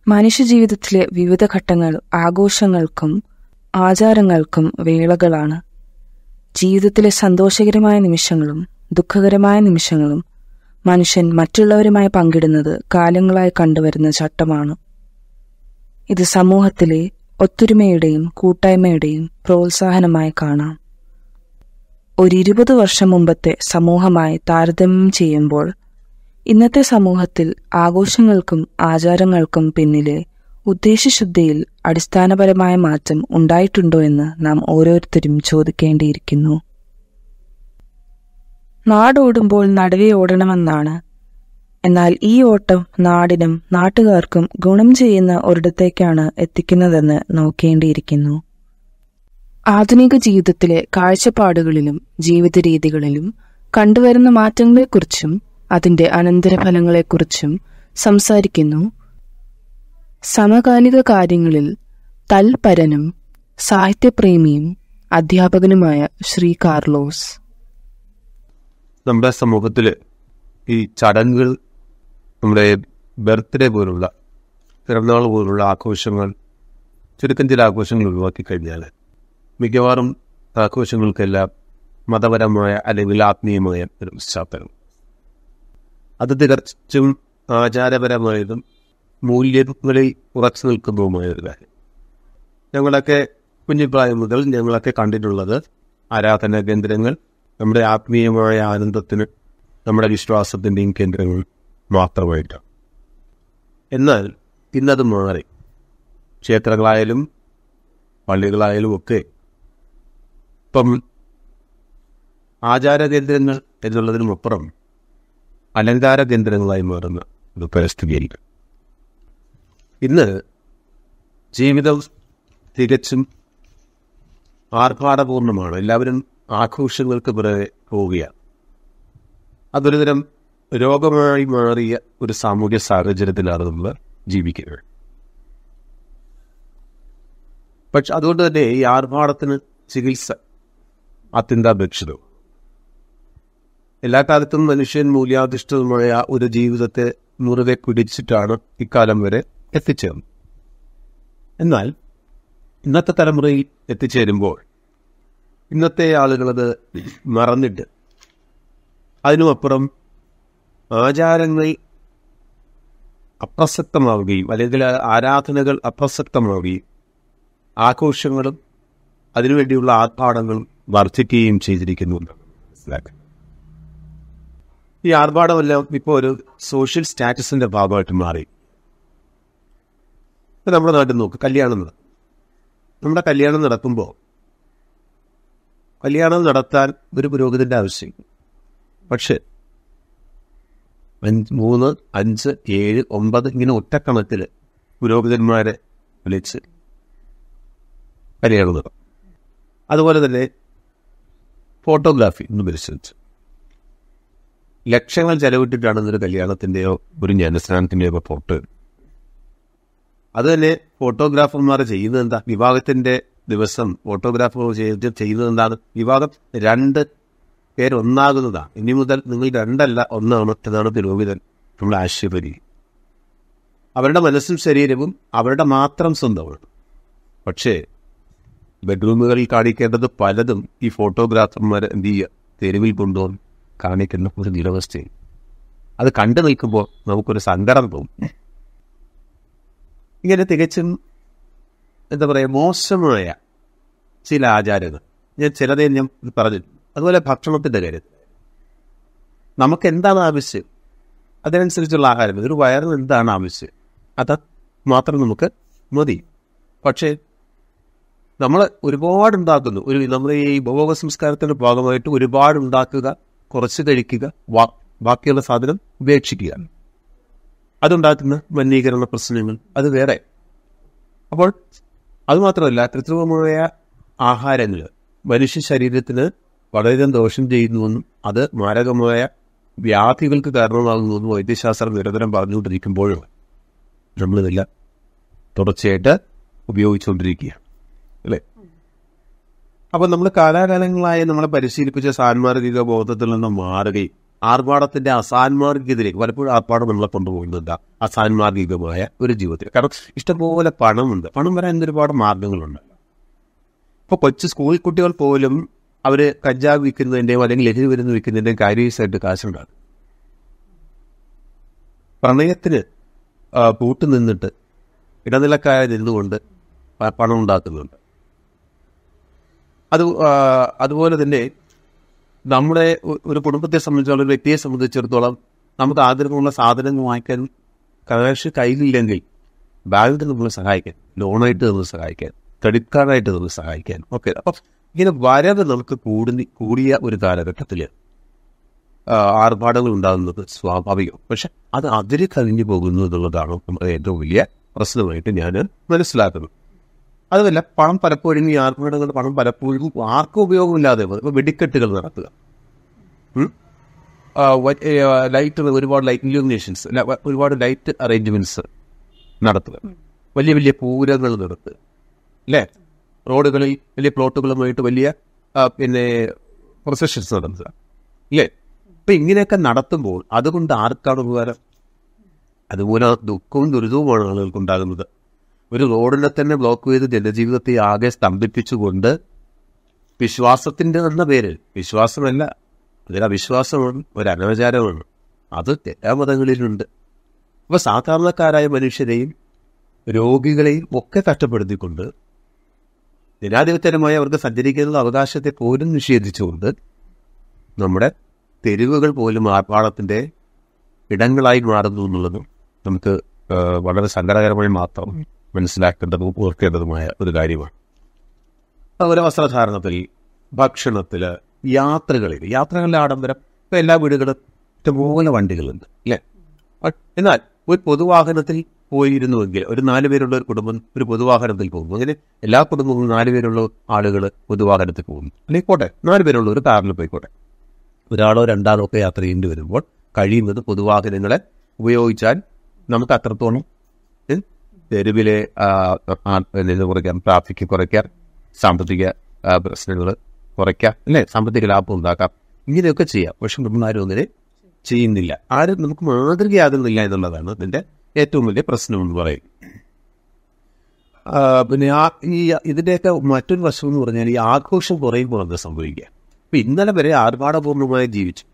മനുഷ്യജീവിതത്തിലെ വിവിധ ഘട്ടങ്ങൾ ആഘോഷങ്ങൾക്കും ആചാരങ്ങൾക്കും വേളകളാണ് ജീവിതത്തിലെ സന്തോഷകരമായ നിമിഷങ്ങളും ദുഃഖകരമായ നിമിഷങ്ങളും മനുഷ്യൻ മറ്റുള്ളവരുമായി പങ്കിടുന്നത് കാലങ്ങളായി കണ്ടുവരുന്ന ചട്ടമാണ് ഇത് സമൂഹത്തിലെ ഒത്തൊരുമയുടെയും കൂട്ടായ്മയുടെയും പ്രോത്സാഹനമായി കാണാം ഒരു ഇരുപത് വർഷം മുമ്പത്തെ സമൂഹമായി താരതമ്യം ചെയ്യുമ്പോൾ ഇന്നത്തെ സമൂഹത്തിൽ ആഘോഷങ്ങൾക്കും ആചാരങ്ങൾക്കും പിന്നിലെ ഉദ്ദേശശുദ്ധിയിൽ അടിസ്ഥാനപരമായ മാറ്റം ഉണ്ടായിട്ടുണ്ടോ എന്ന് നാം ഓരോരുത്തരും ചോദിക്കേണ്ടിയിരിക്കുന്നു നാടോടുമ്പോൾ നടുവേ ഓടണമെന്നാണ് എന്നാൽ ഈ ഓട്ടം നാടിനും നാട്ടുകാർക്കും ഗുണം ചെയ്യുന്ന ഒരിടത്തേക്കാണ് എത്തിക്കുന്നതെന്ന് നോക്കേണ്ടിയിരിക്കുന്നു ആധുനിക ജീവിതത്തിലെ കാഴ്ചപ്പാടുകളിലും ജീവിത രീതികളിലും കണ്ടുവരുന്ന മാറ്റങ്ങളെക്കുറിച്ചും അതിന്റെ അനന്തരഫലങ്ങളെക്കുറിച്ചും സംസാരിക്കുന്നു സമകാലിക കാര്യങ്ങളിൽ തൽപരനും സാഹിത്യപ്രേമിയും അധ്യാപകനുമായ ശ്രീ കാർലോസ് നമ്മുടെ സമൂഹത്തിൽ ഈ ചടങ്ങുകൾ നമ്മുടെ ബർത്ത്ഡേ പോലുള്ള പിറന്നാൾ പോലുള്ള ആഘോഷങ്ങൾ ചുരുക്കം ചില ആഘോഷങ്ങൾ ഒഴിവാക്കി കഴിഞ്ഞാൽ മിക്കവാറും ആഘോഷങ്ങൾക്കെല്ലാം മതപരമായ അല്ലെങ്കിൽ ആത്മീയമായ ഒരു പശ്ചാത്തലം അത് തികച്ചും ആചാരപരമായതും മൂല്യങ്ങളിൽ ഉറച്ചു നിൽക്കുന്നതുമായ ഒരു കാര്യം ഞങ്ങളൊക്കെ കുഞ്ഞിപ്രായം മുതൽ ഞങ്ങളൊക്കെ കണ്ടിട്ടുള്ളത് ആരാധനാ കേന്ദ്രങ്ങൾ നമ്മുടെ ആത്മീയമായ ആനന്ദത്തിന് നമ്മുടെ വിശ്വാസത്തിൻ്റെയും കേന്ദ്രങ്ങൾ മാത്രമായിട്ടാണ് എന്നാൽ ഇന്നത് മാറി ക്ഷേത്രങ്ങളായാലും പള്ളികളായാലും ഒക്കെ ഇപ്പം ആചാര കേന്ദ്രങ്ങൾ എന്നുള്ളതിനുമപ്പുറം അലങ്കാര കേന്ദ്രങ്ങളായി മാറുന്ന ഒരു പരിസ്ഥിതിയുണ്ട് ഇന്ന് ജീവിതം തികച്ചും ആർഭാടപൂർണമാണ് എല്ലാവരും ആഘോഷങ്ങൾക്ക് പിറകെ പോവുകയാണ് അതൊരു തരം രോഗമായി മാറിയ ഒരു സാമൂഹ്യ സാഹചര്യത്തിലാണ് നമ്മൾ ജീവിക്കുന്നത് പക്ഷെ അതുകൊണ്ട് തന്നെ ഈ ആർഭാടത്തിന് ചികിത്സ അത്യന്താപേക്ഷിതവും എല്ലാ കാലത്തും മനുഷ്യൻ മൂല്യാധിഷ്ഠിതമായ ഒരു ജീവിതത്തെ മുറിവെ പിടിച്ചിട്ടാണ് ഇക്കാലം വരെ എത്തിച്ചേർന്നത് എന്നാൽ ഇന്നത്തെ തലമുറയിൽ എത്തിച്ചേരുമ്പോൾ ഇന്നത്തെ ആളുകളത് മറന്നിട്ട് അതിനുമപ്പുറം ആചാരങ്ങൾ അപ്രസക്തമാവുകയും അല്ലെങ്കിൽ ആരാധനകൾ അപ്രസക്തമാവുകയും ആഘോഷങ്ങളും അതിനുവേണ്ടിയുള്ള ആർഭാടങ്ങളും വർദ്ധിക്കുകയും ചെയ്തിരിക്കുന്നു എന്നാണ് മനസ്സിലാക്കുക ഈ ആർഭാടമെല്ലാം ഇപ്പോൾ ഒരു സോഷ്യൽ സ്റ്റാറ്റസിന്റെ ഭാഗമായിട്ട് മാറി ഇപ്പം നമ്മുടെ നാട്ടിൽ നോക്ക് കല്യാണം നടക്കും നമ്മുടെ കല്യാണം നടക്കുമ്പോൾ കല്യാണം നടത്താൻ ഒരു പുരോഹിതന്റെ ആവശ്യം പക്ഷെ അഞ്ച് മൂന്ന് അഞ്ച് ഏഴ് ഒമ്പത് ഇങ്ങനെ ഒറ്റക്കണക്കിൽ പുരോഹിതന്മാരെ വിളിച്ച് കല്യാണം നടത്തും അതുപോലെ തന്നെ ഫോട്ടോഗ്രാഫി എന്ന് പരിശോധിച്ചു ലക്ഷങ്ങൾ ചെലവിട്ടിട്ടാണ് ഒരു കല്യാണത്തിൻ്റെയോ ഒരു ജ്ഞാനസ്നാനത്തിൻ്റെയോ ഒക്കെ ഫോട്ടോ അത് തന്നെ ഫോട്ടോഗ്രാഫർമാർ ചെയ്യുന്നത് എന്താ വിവാഹത്തിന്റെ ദിവസം ഫോട്ടോഗ്രാഫർ ചെയ്ത് ചെയ്യുന്നത് എന്താണ് വിവാഹം രണ്ട് പേരൊന്നാകുന്നതാണ് ഇനി മുതൽ നിങ്ങൾ രണ്ടല്ല ഒന്നാണ് എന്നാണ് പുരോഹിതൻ നമ്മൾ ആശയപരി അവരുടെ മനസ്സും ശരീരവും അവരുടെ മാത്രം സ്വന്തമാണ് പക്ഷേ ബെഡ്റൂമുകളിൽ കാണിക്കേണ്ടത് പലതും ഈ ഫോട്ടോഗ്രാഫർമാർ എന്ത് ചെയ്യുക തെരുവിൽ കൊണ്ടുവന്ന് കാണിക്കുന്ന ഒരു നിരവസ്ഥയും അത് കണ്ടു നിൽക്കുമ്പോൾ നമുക്കൊരു സങ്കടം തോന്നും ഇങ്ങനെ തികച്ചും എന്താ പറയുക മോശമായ ചില ആചാരങ്ങൾ ഞാൻ ചിലതേ ഞാൻ പറഞ്ഞു അതുപോലെ ഭക്ഷണത്തിൻ്റെ കാര്യത്തിൽ നമുക്ക് എന്താണ് ആവശ്യം അതിനനുസരിച്ചുള്ള ആഹാരം ഒരു വയറിന് എന്താണ് ആവശ്യം അത് മാത്രം നമുക്ക് മതി പക്ഷേ നമ്മൾ ഒരുപാട് ഉണ്ടാക്കുന്നു ഒരു നമ്മുടെ ഈ ഭോഗ സംസ്കാരത്തിന്റെ ഭാഗമായിട്ട് ഒരുപാട് ഉണ്ടാക്കുക കുറച്ച് കഴിക്കുക ബാക്കിയുള്ള സാധനം ഉപേക്ഷിക്കുക അതുണ്ടാക്കുന്ന മലിനീകരണ പ്രശ്നങ്ങൾ അത് വേറെ അപ്പോൾ അതുമാത്രമല്ല കൃത്രിമമായ ആഹാരങ്ങൾ മനുഷ്യ ശരീരത്തിന് വളരെയധികം ദോഷം ചെയ്യുന്നുവെന്നും അത് മാരകമായ വ്യാധികൾക്ക് കാരണമാകുന്നുവെന്നും വൈദ്യശാസ്ത്രം നിരന്തരം പറഞ്ഞുകൊണ്ടിരിക്കുമ്പോഴും നമ്മളിതെല്ലാം തുടർച്ചയായിട്ട് ഉപയോഗിച്ചുകൊണ്ടിരിക്കുക അല്ലേ അപ്പോൾ നമ്മൾ കാലാകാലങ്ങളായി നമ്മളെ പരിശീലിപ്പിച്ച സാൻമാർഗിക ബോധത്തിൽ നിന്ന് മാറുകയും ആർഭാടത്തിന്റെ അസാൻമാർഗികതയിലേക്ക് പലപ്പോഴും ആർഭാടം നമ്മളെ കൊണ്ടുപോകുന്നത് അസാൻമാർഗികമായ ഒരു ജീവിതത്തിൽ കാരണം ഇഷ്ടംപോലെ പണമുണ്ട് പണം വരാൻ ഒരുപാട് മാർഗങ്ങളുണ്ട് ഇപ്പോൾ കൊച്ചു സ്കൂൾ കുട്ടികൾ പോലും അവർ കഞ്ചാവ് വിൽക്കുന്നതിൻ്റെയോ അല്ലെങ്കിൽ ലഹരി മരുന്ന് വിൽക്കുന്നതിൻ്റെയും കാര്യമായിട്ട് കാശുണ്ടാകും പ്രണയത്തിന് ആ, കൂട്ടു നിന്നിട്ട് ഇടനിലക്കാരെ നിന്നുകൊണ്ട് പ- പണം ഉണ്ടാക്കുന്നുണ്ട് അത് ആ, അതുപോലെ തന്നെ നമ്മുടെ ഒ- ഒരു കുടുംബത്തെ സംബന്ധിച്ചിടത്തോളം ഒരു വ്യക്തിയെ സംബന്ധിച്ചിടത്തോളം നമുക്ക് ആഗ്രഹമുള്ള സാധനങ്ങൾ വാങ്ങിക്കാൻ കാശ് കയ്യിലില്ലെങ്കിൽ ബാങ്ക് നമ്മളെ സഹായിക്കാൻ ലോണായിട്ട് നമ്മൾ സഹായിക്കാൻ ക്രെഡിറ്റ് കാർഡായിട്ട് നമ്മൾ സഹായിക്കാൻ ഓക്കെ അപ്പം ഇങ്ങനെ വരവ് നമുക്ക് കൂടുന്ന കൂടിയ ഒരു കാലഘട്ടത്തിൽ ആർഭാടങ്ങൾ ഉണ്ടാകുന്നത് സ്വാഭാവികം പക്ഷെ അത് അതിര് കവിഞ്ഞു പോകുന്നു എന്നുള്ളതാണ് നമ്മുടെ ഏറ്റവും വലിയ പ്രശ്നമായിട്ട് ഞാൻ മനസ്സിലാക്കുന്നത് അതുമല്ല പണം പലപ്പോഴും ഈ ആർഭാടങ്ങൾ പണം പലപ്പോഴും ആർക്കും ഉപയോഗമില്ലാതെ പോകും. ഇപ്പൊ വെടിക്കെട്ടുകൾ നടത്തുക ഉം? ആ, വ- ഏ, ആ, ലൈറ്റ് ഒരുപാട് ലൈറ്റ് ഇല്യൂമിനേഷൻസ് ഒരുപാട് ലൈറ്റ് അറേഞ്ച്മെന്റ്സ് നടത്തുക വലിയ വലിയ പൂരങ്ങൾ നടത്തുക അല്ലേ റോഡുകളിൽ വലിയ പ്ലോട്ടുകളുമായിട്ട് വലിയ ആ, പിന്നെ പ്രൊസഷൻസ് നടത്തുക ഇല്ലേ അപ്പൊ ഇങ്ങനെയൊക്കെ നടത്തുമ്പോൾ അതുകൊണ്ട് ആർക്കാണ് ഉപകാരം അതുപോലെ ദുഃഖവും ദുരിതവുമാണ് ആളുകൾക്ക് ഉണ്ടാകുന്നത് ഒരു റോഡിനെ തന്നെ ബ്ലോക്ക് ചെയ്ത് ജനജീവിതത്തെ ആകെ സ്തംഭിപ്പിച്ചുകൊണ്ട് വിശ്വാസത്തിന്റെ എന്ന പേര് വിശ്വാസമല്ല അതൊരു അവിശ്വാസമാണ് ഒരു അനാചാരമാണ് അത് എല്ലാ മതങ്ങളിലുണ്ട് അപ്പൊ സാധാരണക്കാരായ മനുഷ്യരെയും രോഗികളെയും ഒക്കെ കഷ്ടപ്പെടുത്തിക്കൊണ്ട് ജനാധിപത്യപരമായി അവർക്ക് സഞ്ചരിക്കാനുള്ള അവകാശത്തെ പോലും നിഷേധിച്ചുകൊണ്ട് നമ്മുടെ തെരുവുകൾ പോലും ആർഭാടത്തിന്റെ ഇടങ്ങളായി മാറുന്നു എന്നുള്ളതും നമുക്ക് ആ, വളരെ സങ്കടകരമായി മാത്രം മനസ്സിലാക്കേണ്ടതും ഓർക്കേണ്ടതുമായ ഒരു കാര്യമാണ് അതുപോലെ വസ്ത്രധാരണത്തിൽ ഭക്ഷണത്തിൽ യാത്രകളിൽ യാത്രകളിലെ ആഡംബരം ഇപ്പം എല്ലാ വീടുകളും ഇഷ്ടംപോലെ വണ്ടികളുണ്ട് അല്ലേ അ- എന്നാൽ ഒരു പൊതുവാഹനത്തിൽ പോയിരുന്നുവെങ്കിൽ ഒരു നാല് പേരുള്ള ഒരു കുടുംബം ഒരു പൊതുവാഹനത്തിൽ പോകുന്നു അങ്ങനെ എല്ലാ കുടുംബങ്ങളും നാല് പേരുള്ള ആളുകൾ പൊതുവാഹനത്തിൽ പോകുന്നു അല്ലെങ്കിൽ പോട്ടെ നാല് പേരുള്ള ഒരു കാറിൽ പോയിക്കോട്ടെ ഒരാളോ രണ്ടാളോ ഒക്കെ യാത്ര ചെയ്യേണ്ടി വരുമ്പോൾ കഴിയുന്നത് പൊതുവാഹനങ്ങളെ ഉപയോഗിച്ചാൽ നമുക്ക് അത്രത്തോളം ഏ, തെരുവിലെ ആ, ആ, ഇത് കുറയ്ക്കാം ട്രാഫിക് കുറയ്ക്കാം സാമ്പത്തിക പ്രശ്നങ്ങൾ കുറയ്ക്കാം അല്ലേ സാമ്പത്തിക ലാഭം ഉണ്ടാക്കാം ഇങ്ങനെയൊക്കെ ചെയ്യാം പക്ഷെ നമ്മളാരും അങ്ങനെ ചെയ്യുന്നില്ല ആരും നമുക്ക് മാതൃകയാകുന്നില്ല എന്നുള്ളതാണ് ഇതിന്റെ ഏറ്റവും വലിയ പ്രശ്നം എന്ന് പറയും ആ, പിന്നെ ആ ഈ ഇതിന്റെയൊക്കെ മറ്റൊരു വശം എന്ന് പറഞ്ഞാൽ ഈ ആഘോഷം കുറയുമ്പോൾ എന്താ സംഭവിക്കുക ഇപ്പൊ ഇന്നലെ വരെ ആർഭാടപൂർണ്ണമായി ജീവിച്ചു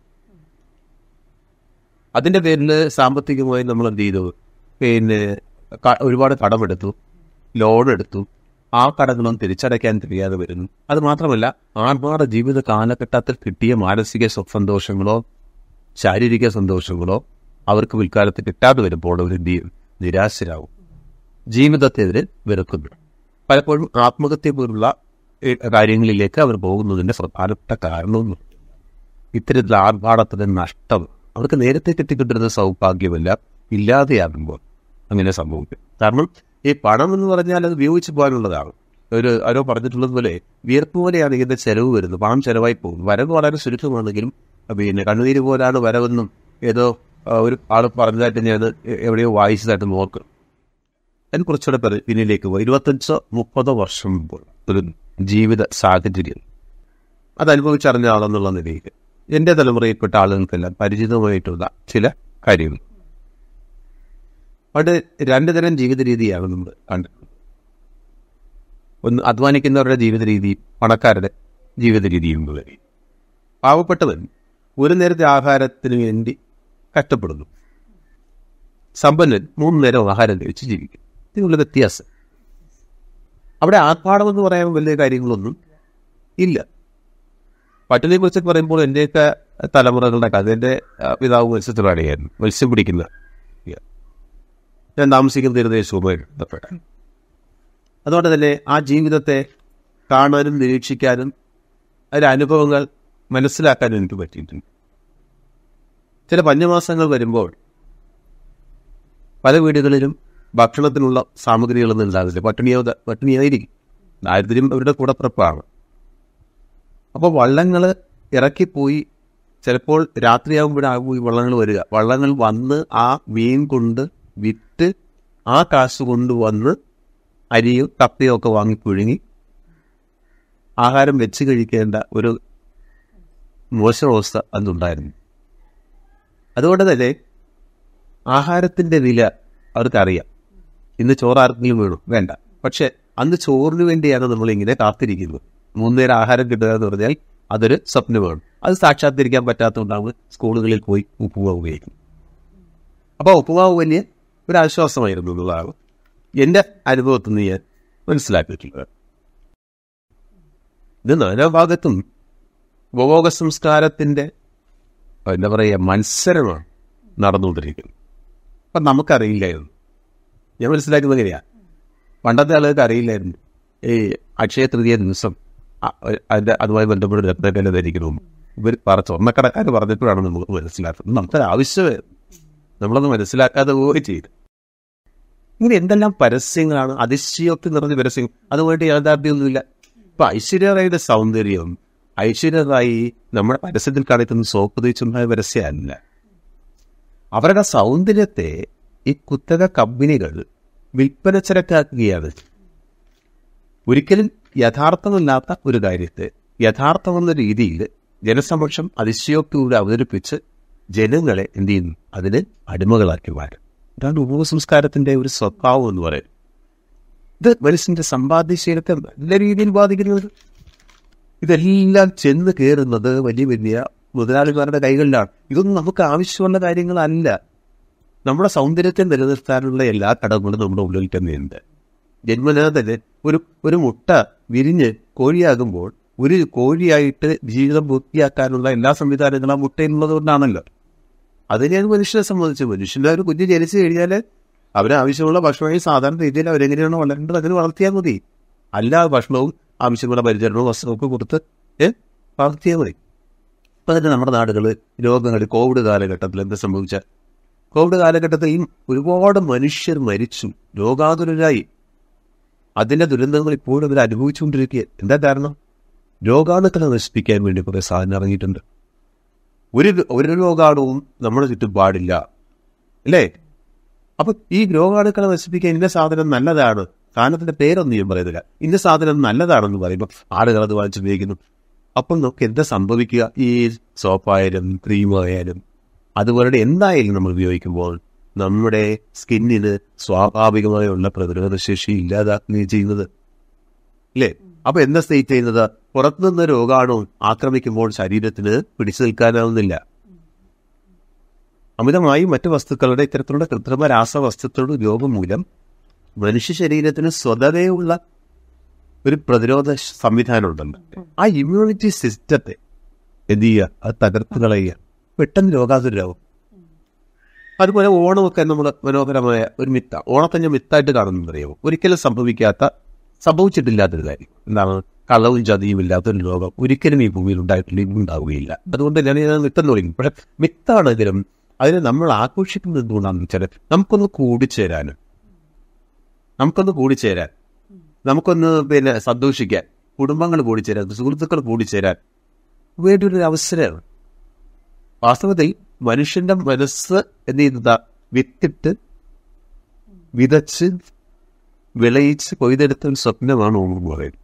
അതിന്റെ പേരിൽ സാമ്പത്തികമായി നമ്മൾ എന്ത് ചെയ്തു പിന്നെ ക- ഒരുപാട് കടമെടുത്തു ലോൺ എടുത്തു ആ കടങ്ങളൊന്നും തിരിച്ചടയ്ക്കാൻ കഴിയാതെ വരുന്നു അത് മാത്രമല്ല ആർഭാട ജീവിത കാലഘട്ടത്തിൽ കിട്ടിയ മാനസിക സന്തോഷങ്ങളോ ശാരീരിക സന്തോഷങ്ങളോ അവർക്ക് പിൽക്കാലത്ത് കിട്ടാതെ വരുമ്പോൾ അവർ എന്ത് ചെയ്യും നിരാശരാകും ജീവിതത്തെതിരെ വെറുക്കുന്നു പലപ്പോഴും ആത്മഹത്യ പോലുള്ള ഏ, കാര്യങ്ങളിലേക്ക് അവർ പോകുന്നതിന്റെ പ്രധാനപ്പെട്ട കാരണവും ഇത്തരത്തിൽ ആർഭാടത്തിന്റെ നഷ്ടം അവർക്ക് നേരത്തെ കിട്ടിക്കിട്ടിരുന്ന സൗഭാഗ്യമല്ല ഇല്ലാതെയാകുമ്പോൾ അങ്ങനെ സംഭവിക്കും കാരണം ഈ പണം എന്ന് പറഞ്ഞാൽ അത് ഉപയോഗിച്ച് പോകാനുള്ളതാണ് ഒരു ആരോ പറഞ്ഞിട്ടുള്ളത് പോലെ വിയർപ്പ് പോലെയാണ് ഇതിന്റെ ചെലവ് വരുന്നത് പണം ചെലവായി പോകും വരവ് വളരെ ചുരുക്കമാണെങ്കിലും പിന്നെ കണ്ണുനീര് പോലാണ് വരവെന്നും ഏതോ ആ, ഒരു ആൾ പറഞ്ഞതായിട്ട് ഞാൻ എ- എവിടെയോ വായിച്ചതായിട്ട് നോക്കും അതിന് കുറച്ചുകൂടെ പരി- പിന്നിലേക്ക് പോയി ഇരുപത്തഞ്ചോ മുപ്പതോ വർഷം മുമ്പ് ഒരു ജീവിത സാഹചര്യം അത് അനുഭവിച്ചറിഞ്ഞ ആളെന്നുള്ള നിലയിൽ എൻ്റെ തലമുറയിൽപ്പെട്ട ആളുകൾക്കെല്ലാം പരിചിതമായിട്ടുള്ള ചില കാര്യങ്ങൾ പണ്ട് രണ്ട് തരം ജീവിത രീതിയാണ് നമ്മൾ കണ്ടത് ഒന്ന് അധ്വാനിക്കുന്നവരുടെ ജീവിത രീതി പണക്കാരുടെ ജീവിത രീതിയും പോലെ പാവപ്പെട്ടവൻ ഒരു നേരത്തെ ആഹാരത്തിന് വേണ്ടി കഷ്ടപ്പെടുന്നു സമ്പന്നൻ മൂന്ന് നേരം ആഹാരം കഴിച്ച് ജീവിക്കും ഇതിനുള്ള വ്യത്യാസം അവിടെ ആർഭാടം എന്ന് പറയാൻ വലിയ കാര്യങ്ങളൊന്നും ഇല്ല പട്ടിണിയെ കുറിച്ച് പറയുമ്പോൾ എൻ്റെയൊക്കെ തലമുറകളുടെ കഥ എൻ്റെ ആ, പിതാവ് മത്സ്യത്തൊഴിലാളിയായിരുന്നു മത്സ്യം പിടിക്കുന്ന yeah. ഞാൻ താമസിക്കുന്ന തീരദേശവുമായി ബന്ധപ്പെട്ട അതുകൊണ്ട് തന്നെ ആ ജീവിതത്തെ കാണാനും നിരീക്ഷിക്കാനും അതിൻ്റെ അനുഭവങ്ങൾ മനസ്സിലാക്കാനും എനിക്ക് പറ്റിയിട്ടുണ്ട് ചില പഞ്ഞമാസങ്ങൾ വരുമ്പോൾ പല വീടുകളിലും ഭക്ഷണത്തിനുള്ള സാമഗ്രികളൊന്നും ഉണ്ടാകില്ല പട്ടിണിയോ പട്ടിണിയായിരിക്കും ദാരിദ്ര്യം അവരുടെ കൂടപ്പിറപ്പാണ് അപ്പോൾ വള്ളങ്ങൾ ഇറക്കിപ്പോയി ചിലപ്പോൾ രാത്രിയാകുമ്പോഴാകും ഈ വള്ളങ്ങൾ വരിക വള്ളങ്ങൾ വന്ന് ആ മീൻ കൊണ്ട് വിറ്റ് ആ കാശ് കൊണ്ടുവന്ന് അരിയും കപ്പയും ഒക്കെ വാങ്ങി പുഴുങ്ങി ആഹാരം വെച്ച് കഴിക്കേണ്ട ഒരു മോശം അവസ്ഥ അന്നുണ്ടായിരുന്നു അതുകൊണ്ട് തന്നെ ആഹാരത്തിന്റെ വില അവർക്കറിയാം ഇന്ന് ചോറ് ആർക്കെങ്കിലും വേണം വേണ്ട പക്ഷെ അന്ന് ചോറിന് വേണ്ടിയാണ് നമ്മൾ ഇങ്ങനെ കാത്തിരിക്കുന്നത് മൂന്ന് നേരം ആഹാരം കിട്ടുക എന്ന് പറഞ്ഞാൽ അതൊരു സ്വപ്നമാണ് അത് സാക്ഷാത്കരിക്കാൻ പറ്റാത്തതുകൊണ്ടാണ് സ്കൂളുകളിൽ പോയി ഉപ്പുമാവ് ഉപയോഗിക്കുന്നത് അപ്പോൾ ഉപ്പുമാവ് വലിയ ഒരു ആശ്വാസമായിരുന്നു എന്നുള്ളതാണ് എൻ്റെ അനുഭവത്തിൽ നിന്ന് ഞാൻ മനസ്സിലാക്കിയിട്ടുള്ളത് ഇത് നാനാഭാഗത്തും ഉപഭോഗ സംസ്കാരത്തിൻ്റെ എന്താ പറയുക മത്സരമാണ് നടന്നുകൊണ്ടിരിക്കുന്നത് അപ്പം നമുക്കറിയില്ലായിരുന്നു ഞാൻ മനസ്സിലാക്കുന്നത് എങ്ങനെയാ പണ്ടത്തെ ആളുകൾക്ക് അറിയില്ലായിരുന്നു ഈ അക്ഷയ തൃതീയ ദിവസം അ- അതിന്റെ അതുമായി ബന്ധപ്പെട്ട് രത്നക്കല്ല് ധരിക്കണം ഇവർ പറ സ്വർണ്ണക്കടക്കാർ പറഞ്ഞപ്പോഴാണ് നമുക്ക് മനസ്സിലാക്കുന്നത് നമുക്കൊരു ആവശ്യമായിരുന്നു നമ്മളത് മനസ്സിലാക്കാതെ പോവുകയും ചെയ്തു ഇങ്ങനെ എന്തെല്ലാം പരസ്യങ്ങളാണ് അതിശയോക്തി നിറഞ്ഞ പരസ്യം അതുമായിട്ട് യാഥാർത്ഥ്യമൊന്നുമില്ല ഇപ്പൊ ഐശ്വര്യ റായിയുടെ സൗന്ദര്യം ഐശ്വര്യ റായി നമ്മുടെ പരസ്യത്തിൽ കാണിക്കുന്ന സോപ്പ് തേച്ചുണ്ടായ പരസ്യമല്ല അവരുടെ സൗന്ദര്യത്തെ ഈ കുത്തക കമ്പനികൾ വിൽപ്പന ചരക്കാക്കുകയാണ് ഒരിക്കലും യഥാർത്ഥമല്ലാത്ത ഒരു കാര്യത്തെ യഥാർത്ഥമെന്ന രീതിയിൽ ജനസമക്ഷം അതിശയോക്തിയോടെ അവതരിപ്പിച്ച് ജനങ്ങളെ എന്ത് ചെയ്യുന്നു അതിന് അടിമകളാക്കി മാറ്റും ഇതാണ് ഉപസംസ്കാരത്തിന്റെ ഒരു സ്വഭാവം എന്ന് പറയുന്നത് ഇത് മനുഷ്യന്റെ സമ്പാദ്യശീലത്തെ നല്ല രീതിയിൽ ബാധിക്കുന്നത് ഇതെല്ലാം ചെന്ന് കയറുന്നത് വലിയ വലിയ മുതലാളിമാരുടെ കൈകളിലാണ് ഇതൊന്നും നമുക്ക് ആവശ്യമുള്ള കാര്യങ്ങളല്ല നമ്മുടെ സൗന്ദര്യത്തെ നിലനിർത്താനുള്ള എല്ലാ ഘടകങ്ങളും നമ്മുടെ ഉള്ളിൽ തന്നെയുണ്ട് ജന്മനാ തന്നെ ഒരു ഒരു മുട്ട വിരിഞ്ഞ് കോഴിയാകുമ്പോൾ ഒരു കോഴിയായിട്ട് ജീവിതം പൂർത്തിയാക്കാനുള്ള എല്ലാ സംവിധാനങ്ങളും ആ മുട്ടയിലുള്ളത് കൊണ്ടാണല്ലോ അതിനെയാണ് മനുഷ്യനെ സംബന്ധിച്ച് മനുഷ്യന്റെ ഒരു കുഞ്ഞ് ജനിച്ചു കഴിഞ്ഞാൽ അവന് ആവശ്യമുള്ള ഭക്ഷണമായി സാധാരണ രീതിയിൽ അവരെങ്ങനെയാണ് വളരേണ്ടത് അങ്ങനെ വളർത്തിയാൽ മതി എല്ലാ ഭക്ഷണവും ആവശ്യമുള്ള പരിചരണവും വസ്ത്രവും ഒക്കെ കൊടുത്ത് ഏ വളർത്തിയാൽ മതി ഇപ്പം തന്നെ നമ്മുടെ നാടുകൾ രോഗങ്ങൾ കോവിഡ് കാലഘട്ടത്തിൽ എന്താ സംഭവിച്ച കോവിഡ് കാലഘട്ടത്തിൽ ഈ ഒരുപാട് മനുഷ്യർ മരിച്ചു രോഗാതുരരായി അതിന്റെ ദുരന്തങ്ങൾ ഇപ്പോഴും അവർ അനുഭവിച്ചുകൊണ്ടിരിക്കുക എന്താ കാരണം രോഗാണുക്കളെ നശിപ്പിക്കാൻ വേണ്ടി കുറെ സാധനം ഇറങ്ങിയിട്ടുണ്ട് ഒരു ഒരു രോഗാണുവും നമ്മുടെ ചുറ്റും പാടില്ല അല്ലേ അപ്പൊ ഈ രോഗാണുക്കളെ നശിപ്പിക്കാൻ ഇന്ന സാധനം നല്ലതാണ് സാധനത്തിന്റെ പേരൊന്നും ഞാൻ പറയുന്നില്ല ഇന്ന സാധനം നല്ലതാണെന്ന് പറയുമ്പോൾ ആളുകൾ അത് വാങ്ങിച്ച് ഉപയോഗിക്കുന്നു അപ്പം നമുക്ക് എന്താ സംഭവിക്കുക ഈ സോപ്പായാലും ക്രീമായാലും അതുപോലെ എന്തായാലും നമ്മൾ ഉപയോഗിക്കുമ്പോൾ നമ്മുടെ സ്കിന്നിന് സ്വാഭാവികമായുള്ള പ്രതിരോധ ശേഷി ഇല്ലാതാക്കുകയും ചെയ്യുന്നത് ഇല്ലേ അപ്പൊ എന്താ സ്റ്റേറ്റ് ചെയ്യുന്നത് പുറത്തുനിന്ന് രോഗാണു ആക്രമിക്കുമ്പോൾ ശരീരത്തിന് പിടിച്ചു നിൽക്കാനാവുന്നില്ല അമിതമായി മറ്റു വസ്തുക്കളുടെ ഇത്തരത്തിലുള്ള കൃത്രിമ രാസവസ്തുക്കളുടെ ഉപയോഗം മൂലം മനുഷ്യ ശരീരത്തിന് സ്വതവേയുള്ള ഒരു പ്രതിരോധ ശ് സംവിധാനം ഉണ്ടല്ലോ ആ ഇമ്മ്യൂണിറ്റി സിസ്റ്റത്തെ എന്ത് ചെയ്യുക അത് തകർത്ത് കളയുക പെട്ടെന്ന് രോഗാതുരാവും അതുപോലെ ഓണമൊക്കെ നമ്മൾ മനോഹരമായ ഒരു മിത്ത ഓണത്തന്നെ മിത്തായിട്ട് കാണുന്നത് അറിയാമോ ഒരിക്കലും സംഭവിക്കാത്ത സംഭവിച്ചിട്ടില്ലാത്തൊരു കാര്യം എന്താണ് കളവും ചതിയും ഇല്ലാത്തൊരു രോഗം ഒരിക്കലും ഈ ഭൂമിയിൽ ഉണ്ടായിട്ടില്ല ഇന്നും ഉണ്ടാവുകയില്ല അതുകൊണ്ട് ഞാൻ ഇതിനെ മിത്തെന്ന് വിളിക്കും പക്ഷെ മിത്താണെങ്കിലും അതിനെ നമ്മൾ ആഘോഷിക്കുന്നത് എന്തുകൊണ്ടാണെന്ന് വെച്ചാൽ നമുക്കൊന്ന് കൂടിച്ചേരാനും നമുക്കൊന്ന് കൂടിച്ചേരാൻ നമുക്കൊന്ന് പിന്നെ സന്തോഷിക്കാൻ കുടുംബങ്ങൾ കൂടിച്ചേരാൻ സുഹൃത്തുക്കൾ കൂടിച്ചേരാൻ വേണ്ടിയൊരു അവസരമാണ് വാസ്തവത്തിൽ മനുഷ്യന്റെ മനസ്സ് എന്ത് ചെയ്യുന്നതാ വിത്തിട്ട് വിതച്ച് വിളയിച്ച് കൊയ്തെടുത്ത ഒരു സ്വപ്നമാണ് ഓണം എന്ന് പറയുന്നത്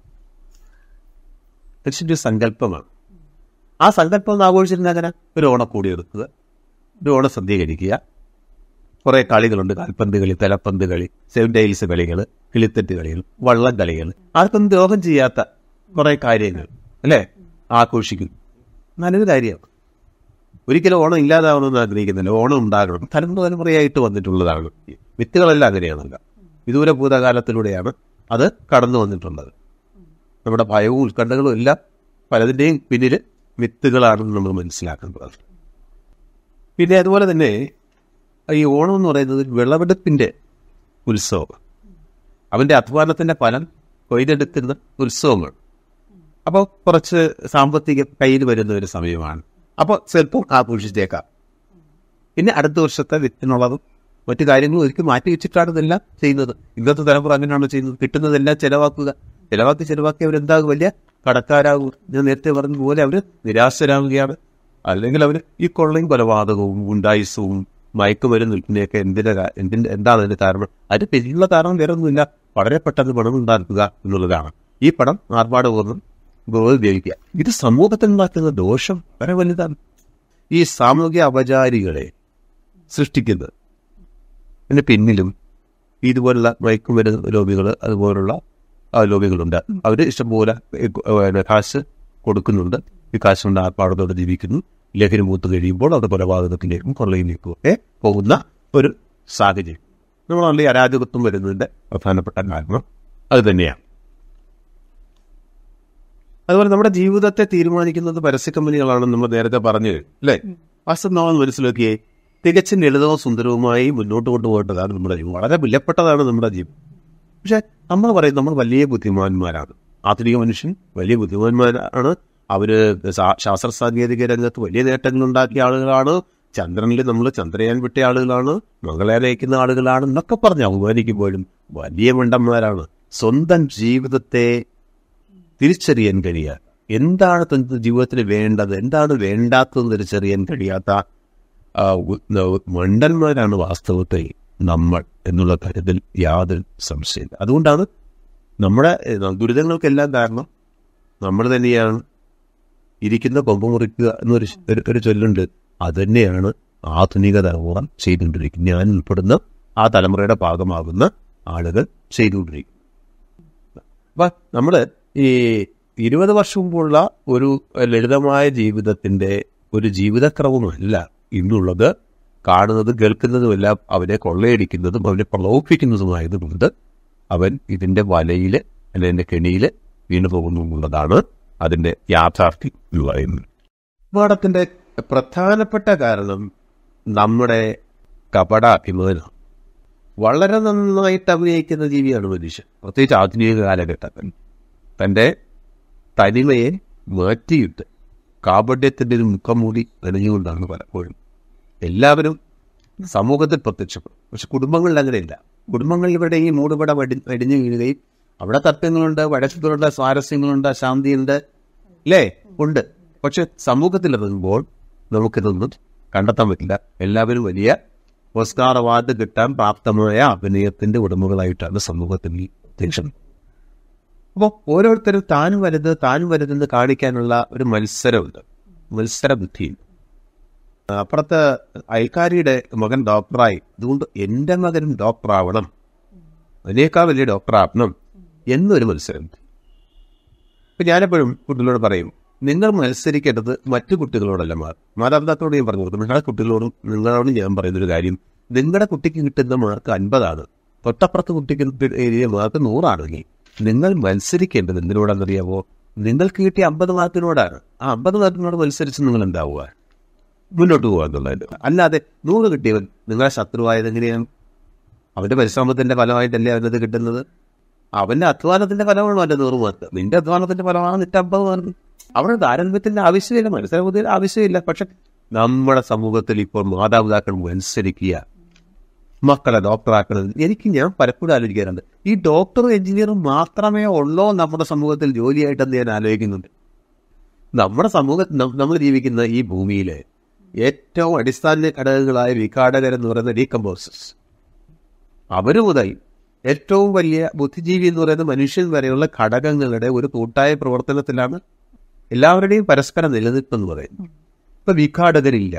മനുഷ്യന്റെ ഒരു സങ്കല്പമാണ് ആ സങ്കല്പം ഒന്ന് ആഘോഷിച്ചിരുന്ന അങ്ങനെ ഒരു ഓണക്കൂടി എടുക്കുക ഒരു ഓണസദ്യ കഴിക്കുക കുറെ കളികളുണ്ട് കാൽപന്ത് കളി തലപ്പന്ത് കളി സെവൻ ഡെയിൽസ് കളികൾ കിളിത്തെട്ട് കളികൾ വള്ളം കളികൾ ആർക്കൊന്നും ദ്രോഹം ചെയ്യാത്ത കുറെ കാര്യങ്ങൾ അല്ലേ ആഘോഷിക്കും നല്ലൊരു കാര്യമാണ് ഒരിക്കലും ഓണം ഇല്ലാതാവണമെന്ന് ആഗ്രഹിക്കുന്നില്ല ഓണം ഉണ്ടാകണം തലമുറ തലമുറയായിട്ട് വന്നിട്ടുള്ളതാണ് വിത്തുകളെല്ലാം അങ്ങനെയാണല്ലോ വിദൂര ഭൂതകാലത്തിലൂടെയാണ് അത് കടന്നു വന്നിട്ടുള്ളത് നമ്മുടെ ഭയവും ഉത്കണ്ഠകളും എല്ലാം പലതിൻ്റെയും പിന്നിൽ വിത്തുകളാണെന്ന് നമ്മൾ മനസ്സിലാക്കേണ്ടത് പിന്നെ അതുപോലെ തന്നെ ഈ ഓണം എന്ന് പറയുന്നത് ഒരു വിളവെടുപ്പിന്റെ ഉത്സവം അവന്റെ അധ്വാനത്തിന്റെ ഫലം കൊയ്തെടുക്കുന്ന ഉത്സവമാണ് അപ്പോൾ കുറച്ച് സാമ്പത്തിക കയ്യിൽ വരുന്ന ഒരു സമയമാണ് അപ്പോൾ സ്വല്പം ആഘോഷിച്ചേക്കാം പിന്നെ അടുത്ത വർഷത്തെ വിത്തിനുള്ളതും മറ്റു കാര്യങ്ങളും ഒരിക്കലും മാറ്റി വെച്ചിട്ടാണ് ഇതെല്ലാം ചെയ്യുന്നത് ഇന്നത്തെ തലമുറ അങ്ങനെയാണോ ചെയ്യുന്നത് കിട്ടുന്നതെല്ലാം ചെലവാക്കുക ചെലവാക്കി ചെലവാക്കി അവരെന്താകും വലിയ കടക്കാരാകും ഞാൻ നേരത്തെ പറഞ്ഞ പോലെ അവർ നിരാശരാകുകയാണ് അല്ലെങ്കിൽ അവർ ഈ കൊള്ളയും കൊലപാതകവും ഗുണ്ടായുസവും മയക്കുമരുന്ന് നിൽക്കുന്നതൊക്കെ എന്തിന്റെ കാ- എന്തിന്റെ എന്താണ് അതിന്റെ കാരണം അതിന്റെ പിന്നിലുള്ള കാരണം വേറെ ഒന്നുമില്ല വളരെ പെട്ടെന്ന് പണം ഉണ്ടാക്കുക എന്നുള്ളതാണ് ഈ പണം ആർപ്പാട് പൂർണ്ണം ഉപയോഗിക്കുക ഇത് സമൂഹത്തിൽ ഉണ്ടാക്കുന്ന ദോഷം വളരെ വലുതാണ് ഈ സാമൂഹ്യ അപചാരികളെ സൃഷ്ടിക്കുന്നത് ഇതിന് പിന്നിലും ഇതുപോലുള്ള മയക്കുമരുന്ന് ലോബികൾ അതുപോലുള്ള ആ, ലോബികളുണ്ട് അവർ ഇഷ്ടംപോലെ ഏ, പിന്നെ കാശ് കൊടുക്കുന്നുണ്ട് ഈ കാശ് കൊണ്ട് ആർപ്പാടത്തോടെ ജീവിക്കുന്നു ലഹരി മൂത്ത് കഴിയുമ്പോൾ അത് കൊലപാതകത്തിലേക്കും കൊള്ളയിലേക്കും ഒക്കെ പോകുന്ന ഒരു സാഹചര്യം നമ്മളാണെങ്കിൽ ഈ അരാജകത്വം വരുന്നതിന്റെ പ്രധാനപ്പെട്ട കാരണം അത് തന്നെയാണ് അതുപോലെ നമ്മുടെ ജീവിതത്തെ തീരുമാനിക്കുന്നത് പരസ്യ കമ്പനികളാണെന്ന് നമ്മൾ നേരത്തെ പറഞ്ഞു അല്ലേ വാസ്തവം നമ്മൾ മനസ്സിലാക്കിയേ തികച്ചും ലളിതവും സുന്ദരവുമായി മുന്നോട്ട് കൊണ്ടുപോകേണ്ടതാണ് നമ്മുടെ ജീവിതം വളരെ വിലപ്പെട്ടതാണ് നമ്മുടെ ജീവിതം പക്ഷെ നമ്മൾ പറയും നമ്മൾ വലിയ ബുദ്ധിമാന്മാരാണ് ആധുനിക മനുഷ്യൻ വലിയ ബുദ്ധിമാന്മാരാണ് അവര് ശാ- ശാസ്ത്ര സാങ്കേതിക രംഗത്ത് വലിയ നേട്ടങ്ങൾ ഉണ്ടാക്കിയ ആളുകളാണ് ചന്ദ്രനിൽ നമ്മൾ ചന്ദ്രയാൻ വിട്ട ആളുകളാണ് മംഗളയാൻ അയക്കുന്ന ആളുകളാണ് എന്നൊക്കെ പറഞ്ഞ് അവമാനിക്കുമ്പോഴും വലിയ മണ്ടന്മാരാണ് സ്വന്തം ജീവിതത്തെ തിരിച്ചറിയാൻ കഴിയാത്ത എന്താണ് തന്റെ ജീവിതത്തിന് വേണ്ടത് എന്താണ് വേണ്ടാത്തതെന്ന് തിരിച്ചറിയാൻ കഴിയാത്ത ആ, ഉ- ന- മണ്ടന്മാരാണ് വാസ്തവത്തിൽ നമ്മൾ എന്നുള്ള കാര്യത്തിൽ യാതൊരു സംശയമില്ല അതുകൊണ്ടാണ് നമ്മുടെ ഏ, ദുരിതങ്ങൾക്കെല്ലാം കാരണം നമ്മൾ തന്നെയാണ് ഇരിക്കുന്ന കൊമ്പ് മുറിക്കുക എന്നൊരു ശ- ഒരു- ഒരു ചൊല്ലുണ്ട് അത് തന്നെയാണ് ആധുനിക തലമുറ ചെയ്തുകൊണ്ടിരിക്കുന്നത് ഞാൻ ഉൾപ്പെടുന്ന ആ തലമുറയുടെ ഭാഗമാകുന്ന ആളുകൾ ചെയ്തുകൊണ്ടിരിക്കുന്നു അപ്പൊ നമ്മള് ഈ ഇരുപത് വർഷം മുമ്പുള്ള ഒരു ലളിതമായ ജീവിതത്തിന്റെ ഒരു ജീവിതക്രമമല്ല ഇന്നുള്ളത് കാണുന്നതും കേൾക്കുന്നതുമെല്ലാം അവനെ കൊള്ളയടിക്കുന്നതും അവനെ പ്രലോഭിപ്പിക്കുന്നതുമായതുകൊണ്ട് അവൻ ഇതിന്റെ വലയില് അല്ലെങ്കിൽ ഇതിന്റെ കെണിയില് വീണു പോകുന്നു എന്നുള്ളതാണ് അതിന്റെ യാഥാർത്ഥ്യം എന്ന് പറയുന്നത് പാഠത്തിന്റെ പ്രധാനപ്പെട്ട കാരണം നമ്മുടെ കപട അഭിമാനം വളരെ നന്നായിട്ട് അഭിനയിക്കുന്ന ജീവിയാണ് മനുഷ്യൻ പ്രത്യേകിച്ച് ആധുനിക കാലഘട്ടത്തിൽ തൻ്റെ തനിമയെ മാറ്റിയിട്ട് കാപട്യത്തിൻ്റെ ഒരു മുഖം മൂടി നനഞ്ഞുകൊണ്ടാണ് പലപ്പോഴും എല്ലാവരും സമൂഹത്തിൽ പ്രത്യക്ഷപ്പെടും പക്ഷെ കുടുംബങ്ങളിൽ അങ്ങനെയില്ല കുടുംബങ്ങളിൽ ഇവിടെ ഈ മൂടുപടം അടി അടിഞ്ഞു വീഴുകയും അവിടെ തർക്കങ്ങളുണ്ട് വഴക്കുകളുണ്ട് സ്വാരസ്യങ്ങളുണ്ട് ശാന്തിയുണ്ട് അല്ലേ ഉണ്ട് പക്ഷെ സമൂഹത്തിൽ ഇറങ്ങുമ്പോൾ നമുക്കിതൊന്നും കണ്ടെത്താൻ പറ്റില്ല എല്ലാവരും വലിയ ഓസ്കാർ അവാർഡ് കിട്ടാൻ പ്രാപ്തമായ അഭിനയത്തിന്റെ ഉടമകളായിട്ടാണ് സമൂഹത്തിൽ പ്രത്യക്ഷം അപ്പോൾ ഓരോരുത്തരും താനും വലുത് താനും വലുതെന്ന് കാണിക്കാനുള്ള ഒരു മത്സരമുണ്ട് മത്സര ബുദ്ധിയുണ്ട് അപ്പുറത്ത് അയൽക്കാരിയുടെ മകൻ ഡോക്ടറായി അതുകൊണ്ട് എൻ്റെ മകനും ഡോക്ടറാവണം അതിനേക്കാൾ വലിയ ഡോക്ടറാവണം എന്നൊരു മത്സരം ഇപ്പം ഞാനെപ്പോഴും കുട്ടികളോട് പറയും നിങ്ങൾ മത്സരിക്കേണ്ടത് മറ്റു കുട്ടികളോടല്ല മാർ മാതാപിതാക്കളോട് ഞാൻ പറഞ്ഞു കൊടുക്കും നിങ്ങളുടെ കുട്ടികളോടും നിങ്ങളോടും ഞാൻ പറയുന്നൊരു കാര്യം നിങ്ങളുടെ കുട്ടിക്ക് കിട്ടുന്ന മാർക്ക് അൻപതാണ് തൊട്ടപ്പുറത്ത് കുട്ടിക്ക് എഴുതിയ മാർക്ക് നൂറാണെങ്കിൽ നിങ്ങൾ മത്സരിക്കേണ്ടത് എന്തിനോടാണെന്നറിയാമോ നിങ്ങൾക്ക് കിട്ടിയ അമ്പത് മാർക്കിനോടാണ് ആ അമ്പത് മാർക്കിനോട് മത്സരിച്ച് നിങ്ങൾ എന്താവുക മുന്നോട്ട് പോകുക എന്നുള്ളത് അല്ലാതെ നൂറ് കിട്ടിയവൻ നിങ്ങളെ ശത്രുവായത് എങ്ങനെയാണ് അവന്റെ പരിശ്രമത്തിന്റെ ഫലമായിട്ടല്ലേ അവനത് കിട്ടുന്നത് അവന്റെ അധ്വാനത്തിന്റെ ഫലമാണ് അവന്റെ നൂറ് മാർക്ക് നിന്റെ അധ്വാനത്തിന്റെ ഫലമാണ് നിന്റെ അമ്പത് മാർക്ക് അവിടെ താരതമ്യത്തിന്റെ ആവശ്യമില്ല മത്സരബുദ്ധിയുടെ ആവശ്യമില്ല പക്ഷെ നമ്മുടെ സമൂഹത്തിൽ ഇപ്പോൾ മാതാപിതാക്കൾ മത്സരിക്കുക മക്കളെ ഡോക്ടറാക്കുന്നത് എനിക്ക് ഞാൻ പലപ്പോഴും ആലോചിക്കാറുണ്ട് ഈ ഡോക്ടറും എഞ്ചിനീയറും മാത്രമേ ഉള്ളോ നമ്മുടെ സമൂഹത്തിൽ ജോലിയായിട്ടെന്ന് ഞാൻ ആലോചിക്കുന്നുണ്ട് നമ്മുടെ സമൂഹത്തിൽ നമ്മൾ ജീവിക്കുന്ന ഈ ഭൂമിയിലെ ഏറ്റവും അടിസ്ഥാന ഘടകങ്ങളായ വിഘാടകരെന്ന് പറയുന്ന ഡീകമ്പോസേഴ്സ് അവര് മുതൽ ഏറ്റവും വലിയ ബുദ്ധിജീവി എന്ന് പറയുന്ന മനുഷ്യൻ വരെയുള്ള ഘടകങ്ങളുടെ ഒരു കൂട്ടായ പ്രവർത്തനത്തിലാണ് എല്ലാവരുടെയും പരസ്പര നിലനിൽപ്പെന്ന് പറയുന്നത് ഇപ്പൊ വിഘാടകരില്ല